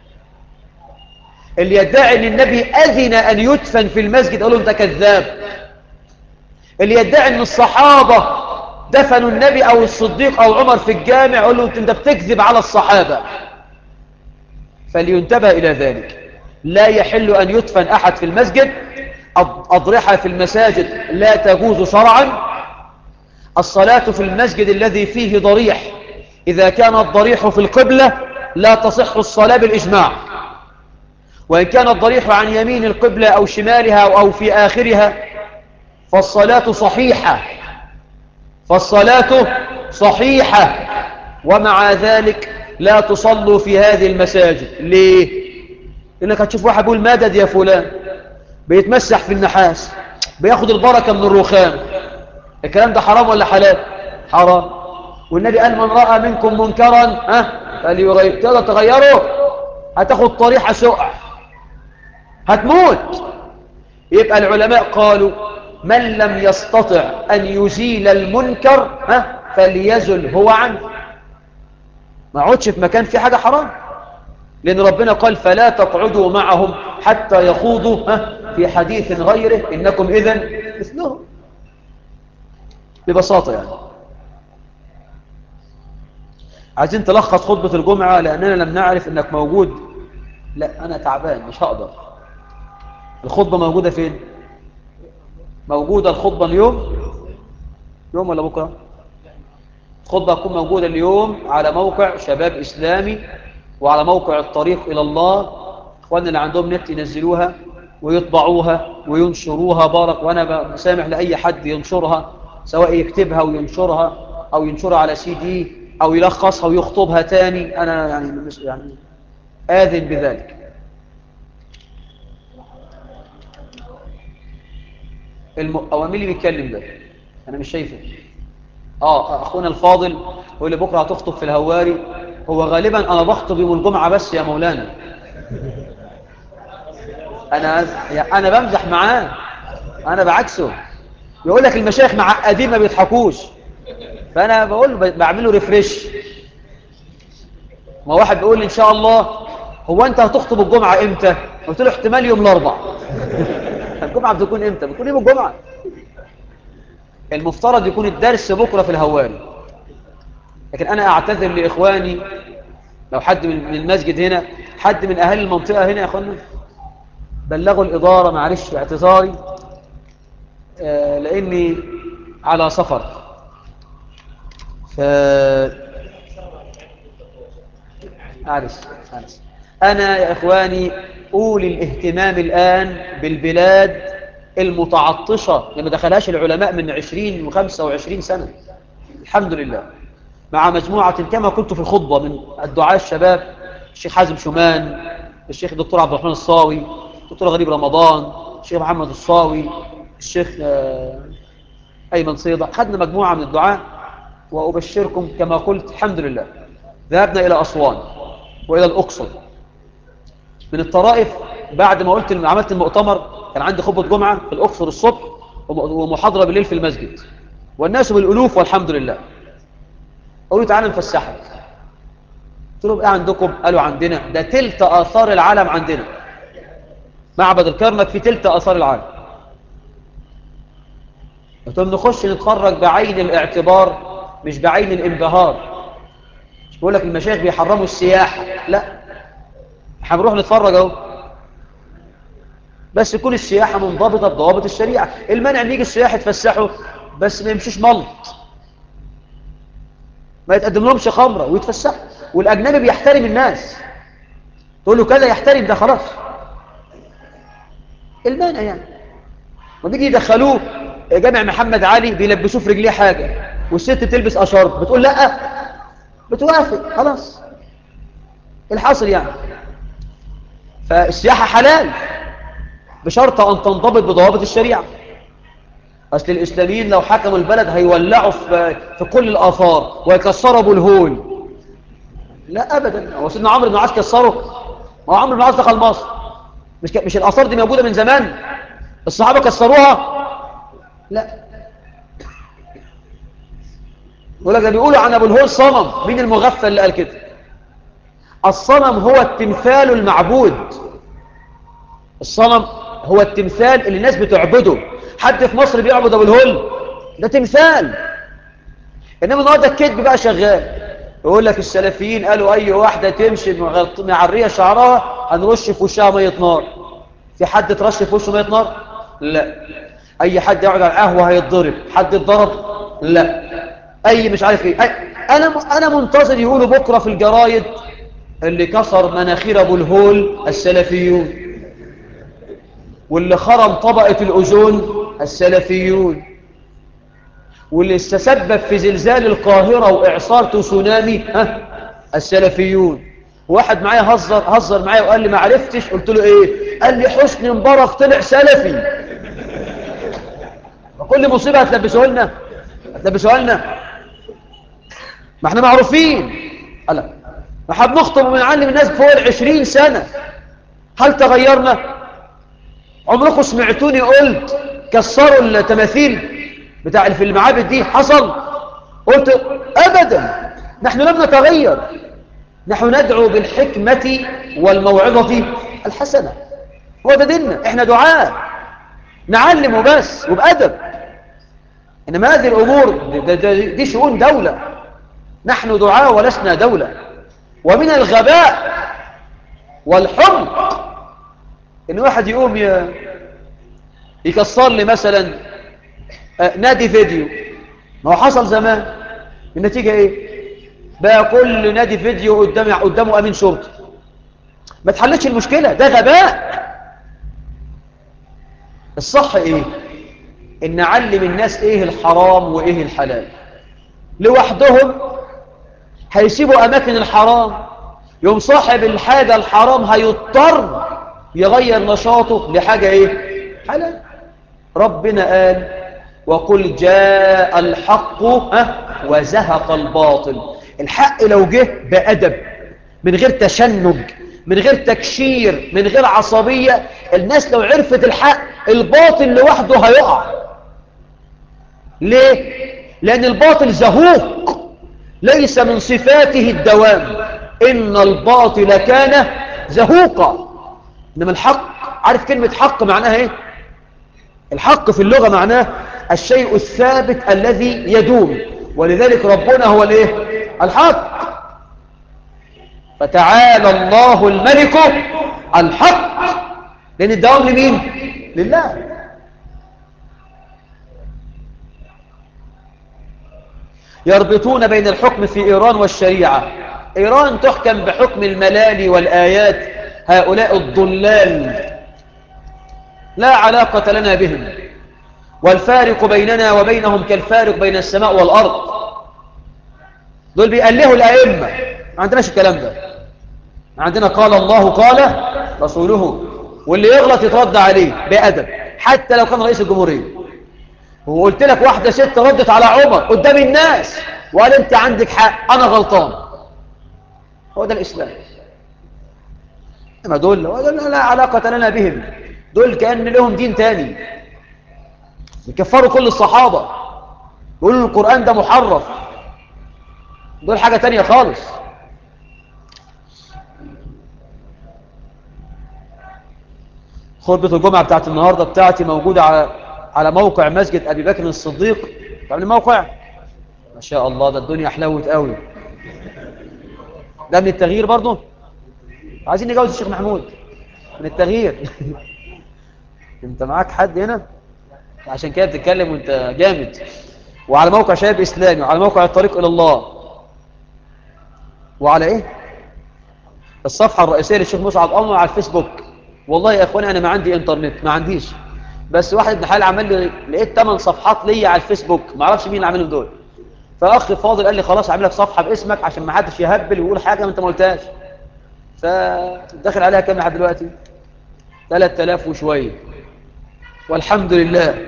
اللي يدعي ان النبي اذن ان يدفن في المسجد اقول له انت كذاب اللي يدعي ان الصحابة دفنوا النبي او الصديق او عمر في الجامع اقول له انت بتكذب على الصحابة فلينتبه الى ذلك لا يحل ان يدفن احد في المسجد اضرحة في المساجد لا تجوز شرعا الصلاة في المسجد الذي فيه ضريح إذا كان الضريح في القبلة لا تصح الصلاة بالإجماع وإن كان الضريح عن يمين القبلة أو شمالها أو في آخرها فالصلاة صحيحة فالصلاة صحيحة ومع ذلك لا تصلوا في هذه المساجد ليه؟ لأنك هتشوف واحد بيقول مدد يا فلان بيتمسح في النحاس بياخد البركة من الرخام الكلام ده حرام ولا حلال حرام والنبي قال من رأى منكم منكرا ها فليغير تقدر تغيره هتاخد طريحة سقع هتموت يبقى العلماء قالوا من لم يستطع أن يزيل المنكر ها فليزل هو عنه ما عودش في مكان في حاجة حرام لأن ربنا قال فلا تقعدوا معهم حتى يخوضوا ها في حديث غيره إنكم إذن مثلهم ببساطة يعني عايزين تلخص خطبة الجمعة لأننا لم نعرف أنك موجود لا أنا تعبان مش هقدر الخطبة موجودة فين موجودة الخطبة اليوم يوم ولا بكرة الخطبة تكون موجودة اليوم على موقع شباب إسلامي وعلى موقع الطريق إلى الله إخواننا اللي عندهم نت ينزلوها ويطبعوها وينشروها بارك وأنا بسامح لأي حد ينشرها سواء يكتبها وينشرها أو ينشرها على سي دي أو يلخصها ويخطبها تاني أنا يعني, يعني آذن بذلك الم... أو مين اللي بيتكلم ده انا مش شايفه اه اخونا الفاضل يقول لي بكره هتخطب في الهواري هو غالبا انا بخطب يوم الجمعه بس يا مولانا انا يا- انا بمزح معاه انا بعكسه يقول لك المشايخ معقدين ما بيضحكوش فانا بقول له ب- بعمل له ريفريش ما واحد بيقول لي ان شاء الله هو انت هتخطب الجمعه امتى قلت له احتمال يوم الاربعاء الجمعه بتكون امتى بتكون يوم الجمعه المفترض يكون الدرس بكره في الهواري لكن انا اعتذر لاخواني لو حد من من المسجد هنا حد من اهالي المنطقه هنا يا اخوانا بلغوا الاداره معلش اعتذاري آه، لاني على سفر ف معلش معلش انا يا اخواني اولي الاهتمام الان بالبلاد المتعطشه اللي ما دخلهاش العلماء من 20 و25 سنه الحمد لله مع مجموعه كما قلت في الخطبه من الدعاة الشباب الشيخ حازم شومان الشيخ الدكتور عبد الرحمن الصاوي الدكتور غريب رمضان الشيخ محمد الصاوي الشيخ آه، أيمن صيدة خدنا مجموعة من الدعاء وأبشركم كما قلت الحمد لله ذهبنا إلى أسوان وإلى الأقصر من الطرائف بعد ما قلت عملت المؤتمر كان عندي خطبة جمعة في الأقصر الصبح وم- ومحاضرة بالليل في المسجد والناس بالألوف والحمد لله قالوا لي تعالى نفسحك قلت لهم ايه عندكم قالوا عندنا ده تلت آثار العالم عندنا معبد الكرنك في تلت آثار العالم قلت لهم نخش نتفرج بعين الاعتبار مش بعين الانبهار مش بقول لك المشايخ بيحرموا السياحة لا احنا بنروح نتفرج اهو بس تكون السياحة منضبطة بضوابط الشريعة المنع ان يجي السياح يتفسحوا بس ما يمشيش ملط ما يتقدم لهمش خمرة ويتفسحوا والأجنبي بيحترم الناس تقول له كذا يحترم ده خلاص المانع يعني وبيجي يدخلوه جامع محمد علي بيلبسوه في رجليه حاجة والست تلبس أشارب بتقول لا بتوافق خلاص الحاصل يعني فالسياحة حلال بشرط أن تنضبط بضوابط الشريعة أصل الإسلاميين لو حكموا البلد هيولعوا في, في كل الآثار ويكسروا أبو الهول لا أبدا هو سيدنا عمرو بن العاص كسره ما هو عمرو بن العاص دخل مصر مش ك... مش الآثار دي موجودة من زمان الصحابة كسروها لا يقول لك ده بيقولوا عن أبو الهول صنم مين المغفل اللي قال كده الصنم هو التمثال المعبود الصنم هو التمثال اللي الناس بتعبده حد في مصر بيعبد ابو الهول ده تمثال انما النهارده الكذب بقى شغال يقول لك السلفيين قالوا اي واحده تمشي مغط- معريه شعرها هنرش في وشها ميه نار في حد ترش في وشه ميه نار لا اي حد يقعد على القهوه هيتضرب حد اتضرب لا اي مش عارف ايه أي انا انا منتظر يقولوا بكره في الجرايد اللي كسر مناخير ابو الهول السلفيون واللي خرم طبقة الأوزون السلفيون واللي استسبب في زلزال القاهرة وإعصار تسونامي ها السلفيون واحد معايا هزر هزر معايا وقال لي ما عرفتش قلت له ايه قال لي حسني مبارك طلع سلفي وكل مصيبة هتلبسوها لنا هتلبسوها لنا ما احنا معروفين قال لك ما احنا بنخطب وبنعلم الناس فوق العشرين سنة هل تغيرنا عمركم سمعتوني قلت كسروا التماثيل بتاع اللي في المعابد دي حصل قلت ابدا نحن لم نتغير نحن ندعو بالحكمة والموعظة الحسنة هو ده ديننا احنا دعاء نعلم بس وبأدب انما هذه الامور دي, دي, دي شؤون دولة نحن دعاء ولسنا دولة ومن الغباء والحمق ان واحد يقوم ي- يكسر لي مثلا آه، نادي فيديو ما هو حصل زمان النتيجة ايه بقى كل نادي فيديو قدامي قدامه امين شرطي ما تحلتش المشكلة ده غباء الصح ايه ان نعلم الناس ايه الحرام وايه الحلال لوحدهم هيسيبوا اماكن الحرام يوم صاحب الحاجة الحرام هيضطر يغير نشاطه لحاجة ايه حلال ربنا قال وقل جاء الحق ها وزهق الباطل الحق لو جه بأدب من غير تشنج من غير تكشير من غير عصبية الناس لو عرفت الحق الباطل لوحده هيقع ليه؟ لأن الباطل زهوق ليس من صفاته الدوام إن الباطل كان زهوقا إنما الحق عارف كلمة حق معناها إيه؟ الحق في اللغة معناه الشيء الثابت الذي يدوم ولذلك ربنا هو الايه الحق فتعالى الله الملك الحق لأن الدوام لمين لله يربطون بين الحكم في إيران والشريعة إيران تحكم بحكم الملال والآيات هؤلاء الضلال لا علاقة لنا بهم والفارق بيننا وبينهم كالفارق بين السماء والأرض دول بيألهوا الأئمة ما عندناش الكلام ده عندنا قال الله قال رسوله واللي يغلط يترد عليه بأدب حتى لو كان رئيس الجمهورية وقلت لك واحدة ست ردت على عمر قدام الناس وقال انت عندك حق انا غلطان هو ده الاسلام اما دول دول لا علاقة لنا بهم دول كأن لهم دين تاني يكفروا كل الصحابة يقولوا القرآن ده محرف دول حاجة تانية خالص خطبة الجمعة بتاعت النهاردة بتاعتي موجودة على على موقع مسجد أبي بكر الصديق تعمل موقع ما شاء الله ده الدنيا حلوت قوي ده من التغيير برضه عايزين نجوز الشيخ محمود من التغيير انت معاك حد هنا عشان كده بتتكلم وانت جامد وعلى موقع شباب اسلامي وعلى موقع الطريق الى الله وعلى ايه الصفحه الرئيسيه للشيخ مسعد انور على الفيسبوك والله يا اخواني انا ما عندي انترنت ما عنديش بس واحد ابن حلال عمل لي لقيت 8 صفحات ليا على الفيسبوك ما اعرفش مين اللي عاملهم دول فاخ فاضل قال لي خلاص اعمل لك صفحه باسمك عشان ما حدش يهبل ويقول حاجه ما انت ما قلتهاش فدخل عليها كام لحد دلوقتي 3000 وشويه والحمد لله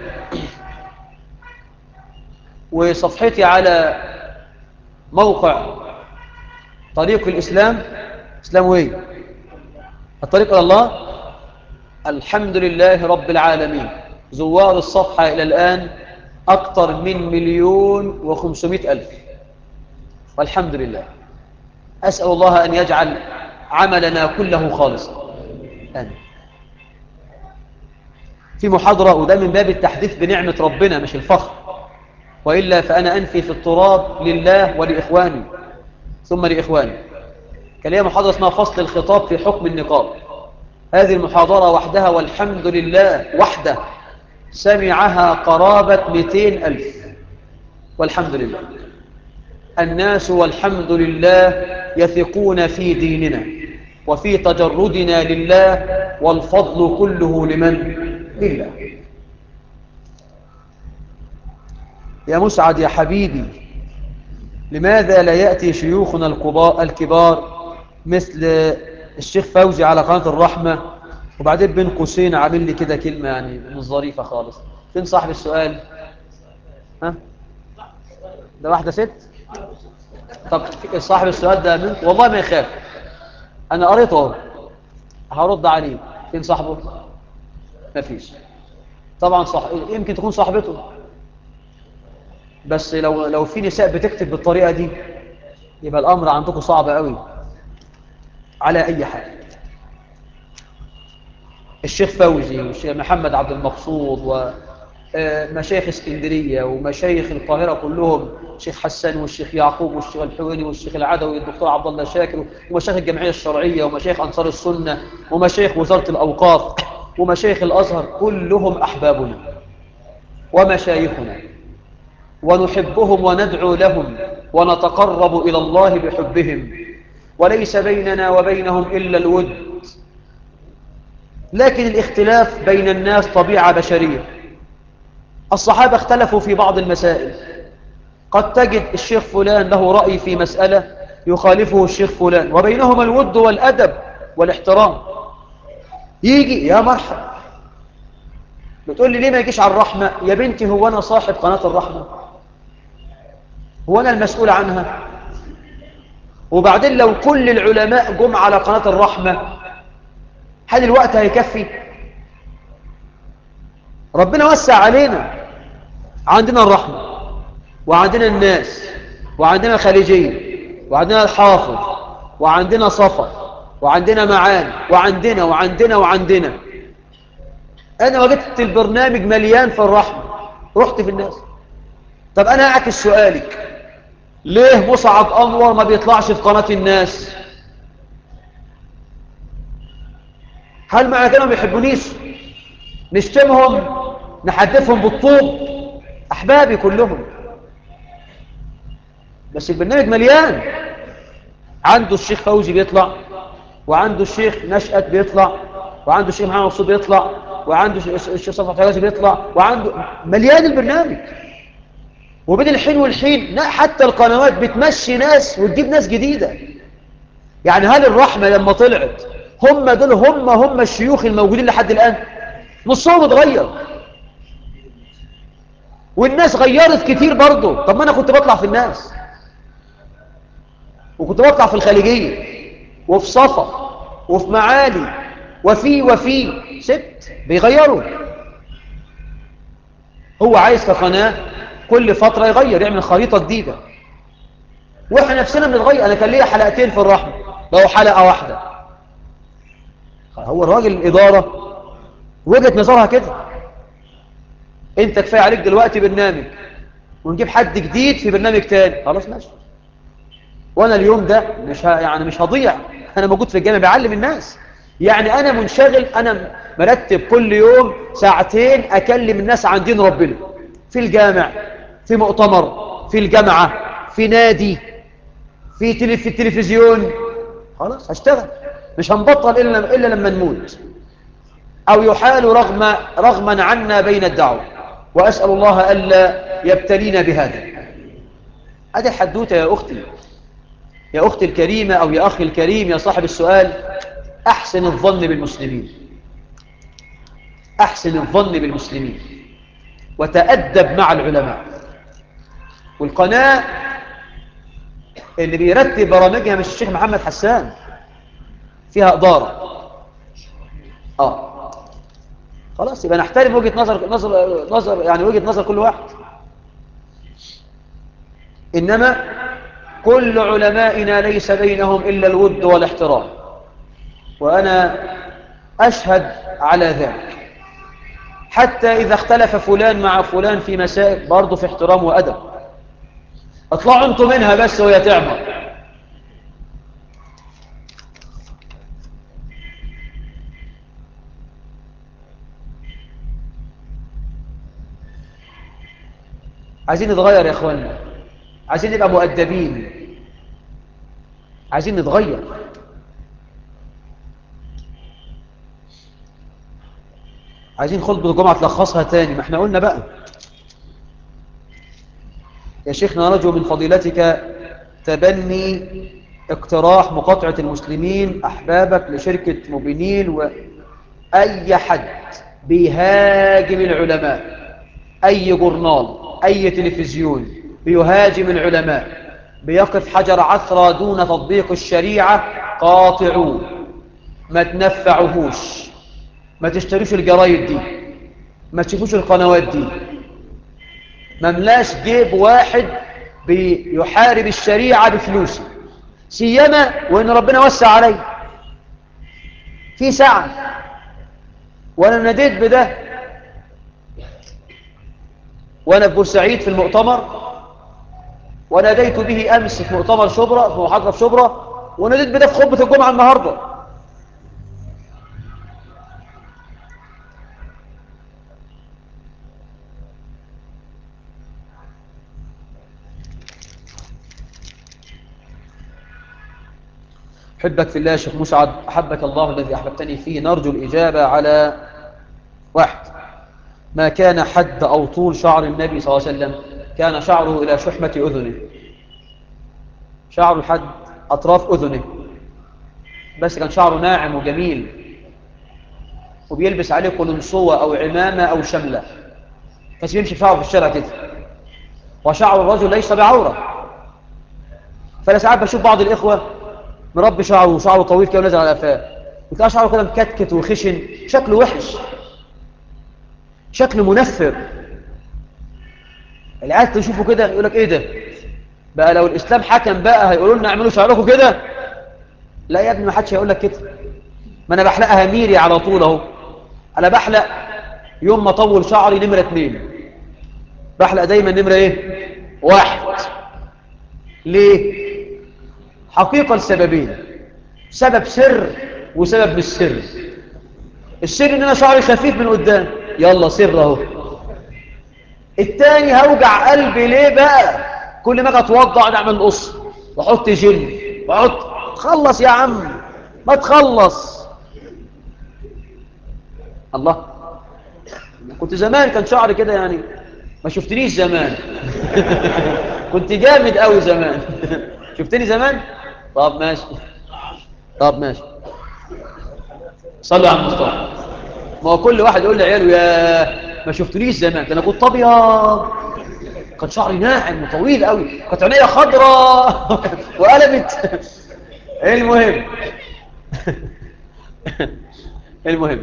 وصفحتي على موقع طريق الإسلام إسلام وين الطريق إلى الله الحمد لله رب العالمين زوار الصفحة إلى الآن أكثر من مليون وخمسمائة ألف والحمد لله أسأل الله أن يجعل عملنا كله خالصا آمين في محاضرة وده من باب التحديث بنعمة ربنا مش الفخر وإلا فأنا أنفي في التراب لله ولإخواني ثم لإخواني كان ليها محاضرة اسمها فصل الخطاب في حكم النقاب هذه المحاضرة وحدها والحمد لله وحده سمعها قرابة 200 ألف والحمد لله الناس والحمد لله يثقون في ديننا وفي تجردنا لله والفضل كله لمن لله يا مسعد يا حبيبي لماذا لا يأتي شيوخنا الكبار مثل الشيخ فوزي على قناة الرحمة وبعدين بين قوسين عامل لي كده كلمة يعني مش ظريفة خالص فين صاحب السؤال ها ده واحدة ست طب صاحب السؤال ده من والله ما يخاف انا قريته هرد عليه فين صاحبه مفيش طبعا صح يمكن تكون صاحبته بس لو لو في نساء بتكتب بالطريقه دي يبقى الامر عندكم صعب قوي على اي حال الشيخ فوزي والشيخ محمد عبد المقصود ومشايخ اسكندريه ومشايخ القاهره كلهم الشيخ حسن والشيخ يعقوب والشيخ الحويني والشيخ العدوي والدكتور عبد الله شاكر ومشايخ الجمعيه الشرعيه ومشايخ انصار السنه ومشايخ وزاره الاوقاف ومشايخ الازهر كلهم احبابنا ومشايخنا ونحبهم وندعو لهم ونتقرب إلى الله بحبهم وليس بيننا وبينهم إلا الود لكن الاختلاف بين الناس طبيعة بشرية الصحابة اختلفوا في بعض المسائل قد تجد الشيخ فلان له رأي في مسألة يخالفه الشيخ فلان وبينهما الود والأدب والاحترام يجي يا مرحب بتقول لي ليه ما يجيش على الرحمة يا بنتي هو أنا صاحب قناة الرحمة هو أنا المسؤول عنها وبعدين لو كل العلماء جم على قناة الرحمة هل الوقت هيكفي ربنا وسع علينا عندنا الرحمة وعندنا الناس وعندنا الخليجية وعندنا الحافظ وعندنا صفا وعندنا معان وعندنا وعندنا وعندنا أنا وجدت البرنامج مليان في الرحمة رحت في الناس طب أنا أعكس سؤالك ليه مصعب أنور ما بيطلعش في قناة الناس هل معنى كده ما بيحبونيش نشتمهم نحدفهم بالطوب أحبابي كلهم بس البرنامج مليان عنده الشيخ فوزي بيطلع وعنده الشيخ نشأت بيطلع وعنده الشيخ محمد مقصود بيطلع وعنده الشيخ صفحة حجازي بيطلع وعنده مليان البرنامج وبين الحين والحين حتى القنوات بتمشي ناس وتجيب ناس جديدة يعني هل الرحمة لما طلعت هم دول هم هم الشيوخ الموجودين لحد الآن نصهم اتغير والناس غيرت كتير برضه طب ما أنا كنت بطلع في الناس وكنت بطلع في الخليجية وفي صفا وفي معالي وفي وفي سبت بيغيروا هو عايز كقناة كل فترة يغير يعمل خريطة جديدة واحنا نفسنا بنتغير انا كان ليا حلقتين في الرحمة لو حلقة واحدة هو الراجل الإدارة وجهة نظرها كده انت كفاية عليك دلوقتي برنامج ونجيب حد جديد في برنامج تاني خلاص ماشي وانا اليوم ده مش ه... يعني مش هضيع انا موجود في الجامعة بعلم الناس يعني انا منشغل انا مرتب كل يوم ساعتين اكلم الناس عن دين ربنا في الجامع في مؤتمر في الجامعة في نادي في, تلي في التلفزيون خلاص هشتغل مش هنبطل إلا, إلا لما نموت أو يحال رغم رغما عنا بين الدعوة وأسأل الله ألا يبتلينا بهذا هذه حدوتة يا أختي يا أختي الكريمة أو يا أخي الكريم يا صاحب السؤال أحسن الظن بالمسلمين أحسن الظن بالمسلمين وتأدب مع العلماء والقناة اللي بيرتب برامجها مش الشيخ محمد حسان فيها إدارة آه خلاص يبقى نحترم وجهة نظر نظر نظر يعني وجهة نظر كل واحد إنما كل علمائنا ليس بينهم إلا الود والاحترام وأنا أشهد على ذلك حتى إذا اختلف فلان مع فلان في مسائل برضه في احترام وأدب اطلعوا انتم منها بس وهي تعمر عايزين نتغير يا اخوانا عايزين نبقى مؤدبين عايزين نتغير عايزين خطبة الجمعة تلخصها تاني ما احنا قلنا بقى يا شيخنا نرجو من فضيلتك تبني اقتراح مقاطعة المسلمين أحبابك لشركة مبينين وأي حد بيهاجم العلماء أي جورنال أي تلفزيون بيهاجم العلماء بيقف حجر عثرة دون تطبيق الشريعة قاطعوه ما تنفعوهوش ما تشتروش الجرايد دي ما تشوفوش القنوات دي مملاش جيب واحد بيحارب الشريعة بفلوسه سيما وإن ربنا وسع عليه في سعة وأنا ناديت بده وأنا في بورسعيد في المؤتمر وناديت به أمس في مؤتمر شبرا في محاضرة في شبرا وناديت بده في خطبة الجمعة النهاردة حبك في الله يا شيخ مسعد أحبك الله الذي أحببتني فيه نرجو الإجابة على واحد ما كان حد أو طول شعر النبي صلى الله عليه وسلم كان شعره إلى شحمة أذنه شعره لحد أطراف أذنه بس كان شعره ناعم وجميل وبيلبس عليه قلنصوة أو عمامة أو شملة بس بيمشي بشعره في الشارع كده وشعر الرجل ليس بعورة فأنا ساعات بشوف بعض الإخوة مربي شعره وشعره طويل كده ونازل على قفاه وتلاقي شعره كده مكتكت وخشن شكله وحش شكله منفر العيال تشوفه كده يقول لك ايه ده بقى لو الاسلام حكم بقى هيقولوا لنا اعملوا شعركم كده لا يا ابني ما حدش هيقول لك كده ما انا بحلقها ميري على طول اهو انا بحلق يوم ما اطول شعري نمره اتنين بحلق دايما نمره ايه واحد ليه حقيقه لسببين سبب سر وسبب مش سر السر ان انا شعري خفيف من قدام يلا سر اهو التاني هوجع قلبي ليه بقى كل ما اجي اتوضع نعمل قص واحط جل واحط خلص يا عم ما تخلص الله كنت زمان كان شعري كده يعني ما شفتنيش زمان كنت جامد قوي زمان شفتني زمان طب ماشي طب ماشي صلوا على المصطفى ما هو كل واحد يقول لعياله يا ما شفتنيش زمان ده انا كنت ابيض كان شعري ناعم وطويل قوي كانت عينيا خضراء وقلبت المهم المهم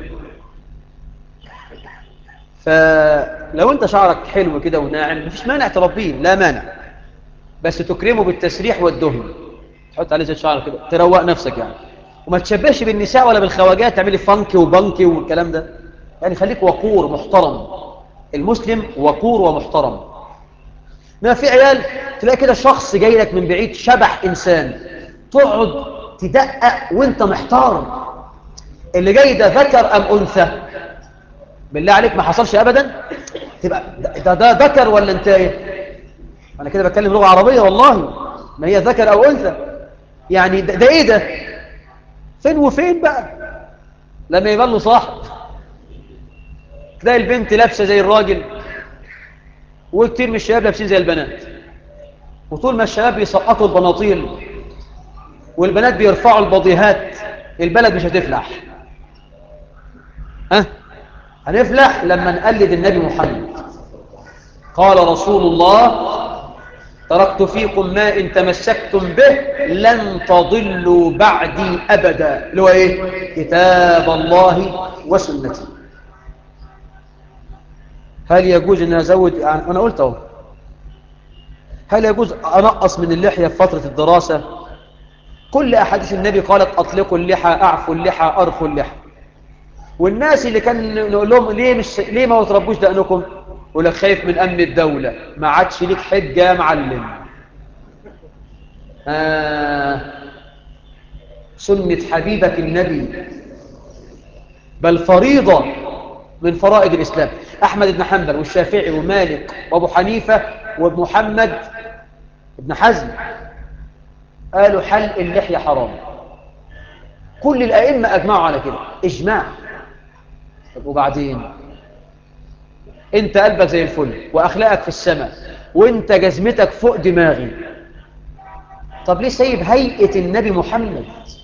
فلو انت شعرك حلو كده وناعم مفيش مانع تربيه لا مانع بس تكرمه بالتسريح والدهن تحط عليه زي شعر كده تروق نفسك يعني وما تشبهش بالنساء ولا بالخواجات تعملي فانكي وبنكي والكلام ده يعني خليك وقور محترم المسلم وقور ومحترم ما في عيال تلاقي كده شخص جاي لك من بعيد شبح انسان تقعد تدقق وانت محتار اللي جاي ده ذكر ام انثى بالله عليك ما حصلش ابدا تبقى ده ده ذكر ولا انت ايه انا كده بتكلم لغه عربيه والله ما هي ذكر او انثى يعني ده, ده ايه ده فين وفين بقى لما يبان له صاحب تلاقي البنت لابسه زي الراجل وكتير من الشباب لابسين زي البنات وطول ما الشباب بيسقطوا البناطيل والبنات بيرفعوا البضيهات البلد مش هتفلح ها هنفلح لما نقلد النبي محمد قال رسول الله تركت فيكم ما إن تمسكتم به لن تضلوا بعدي أبدا اللي هو إيه كتاب الله وسنتي هل يجوز أن أزود يعني أنا قلت أهو هل يجوز أنقص من اللحية في فترة الدراسة كل أحاديث النبي قالت أطلقوا اللحى أعفوا اللحى أرخوا اللحى والناس اللي كان نقول لهم ليه مش ليه ما تربوش دقنكم يقول لك خايف من امن الدوله ما عادش ليك حجه يا معلم آه سنه حبيبك النبي بل فريضه من فرائض الاسلام احمد بن حنبل والشافعي ومالك وابو حنيفه ومحمد بن حزم قالوا حلق اللحيه حرام كل الائمه اجمعوا على كده اجماع طب وبعدين انت قلبك زي الفل واخلاقك في السماء وانت جزمتك فوق دماغي طب ليه سايب هيئه النبي محمد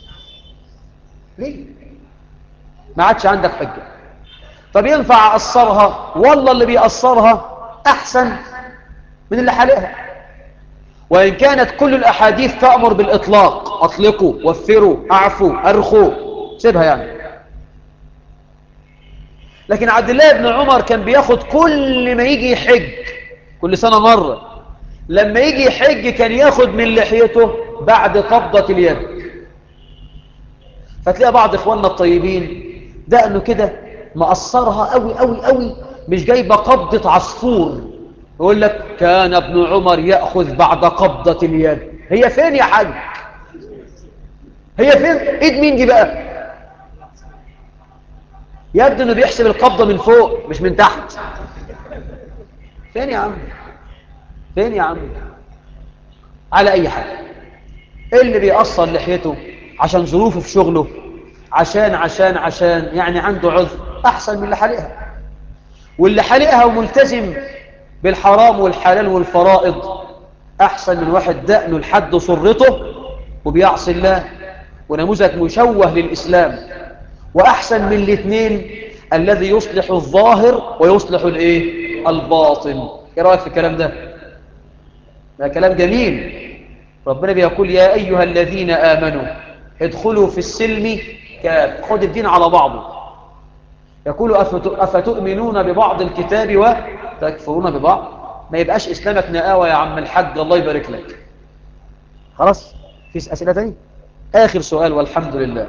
ليه ما عادش عندك حجه طب ينفع اقصرها والله اللي بيقصرها احسن من اللي حالقها وان كانت كل الاحاديث تامر بالاطلاق اطلقوا وفروا اعفوا ارخوا سيبها يعني لكن عبد الله بن عمر كان بياخد كل ما يجي يحج كل سنة مرة لما يجي يحج كان ياخد من لحيته بعد قبضة اليد فتلاقي بعض اخواننا الطيبين دقنه كده مقصرها قوي قوي قوي مش جايبه قبضة عصفور يقول لك كان ابن عمر يأخذ بعد قبضة اليد هي فين يا حاج هي فين ايد مين دي بقى يبدو انه بيحسب القبضة من فوق مش من تحت فين يا عم فين يا عم على اي حاجة اللي بيقصر لحيته عشان ظروفه في شغله عشان عشان عشان يعني عنده عذر احسن من اللي حالقها واللي حالقها وملتزم بالحرام والحلال والفرائض احسن من واحد دقنه لحد سرته وبيعصي الله ونموذج مشوه للاسلام واحسن من الاثنين الذي يصلح الظاهر ويصلح الايه الباطن ايه رايك في الكلام ده ده كلام جميل ربنا بيقول يا ايها الذين امنوا ادخلوا في السلم كاف خد الدين على بعضه يقول افتؤمنون ببعض الكتاب وتكفرون ببعض ما يبقاش اسلامك نقاوه يا عم الحاج الله يبارك لك خلاص في اسئله تاني اخر سؤال والحمد لله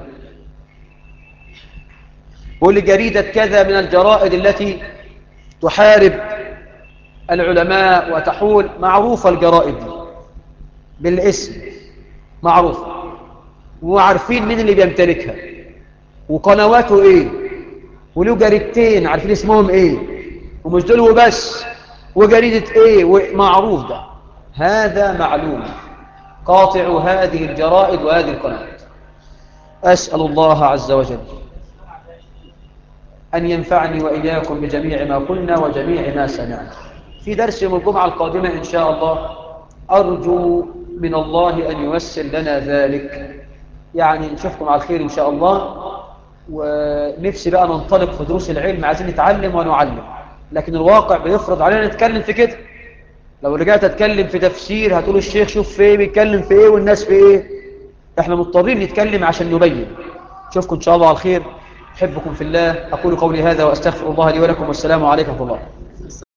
قول جريدة كذا من الجرائد التي تحارب العلماء وتحول معروفة الجرائد دي بالاسم معروفة وعارفين مين اللي بيمتلكها وقنواته ايه وله جريدتين عارفين اسمهم ايه ومش دول وبس وجريدة ايه ومعروف ده هذا معلوم قاطع هذه الجرائد وهذه القنوات أسأل الله عز وجل أن ينفعني وإياكم بجميع ما قلنا وجميع ما سمعنا في درس يوم الجمعة القادمة إن شاء الله أرجو من الله أن ييسر لنا ذلك يعني نشوفكم على الخير إن شاء الله ونفسي بقى ننطلق في دروس العلم عايزين نتعلم ونعلم لكن الواقع بيفرض علينا نتكلم في كده لو رجعت أتكلم في تفسير هتقول الشيخ شوف في ايه بيتكلم في ايه والناس في ايه احنا مضطرين نتكلم عشان نبين نشوفكم إن شاء الله على الخير أحبكم في الله أقول قولي هذا وأستغفر الله لي ولكم والسلام عليكم ورحمة الله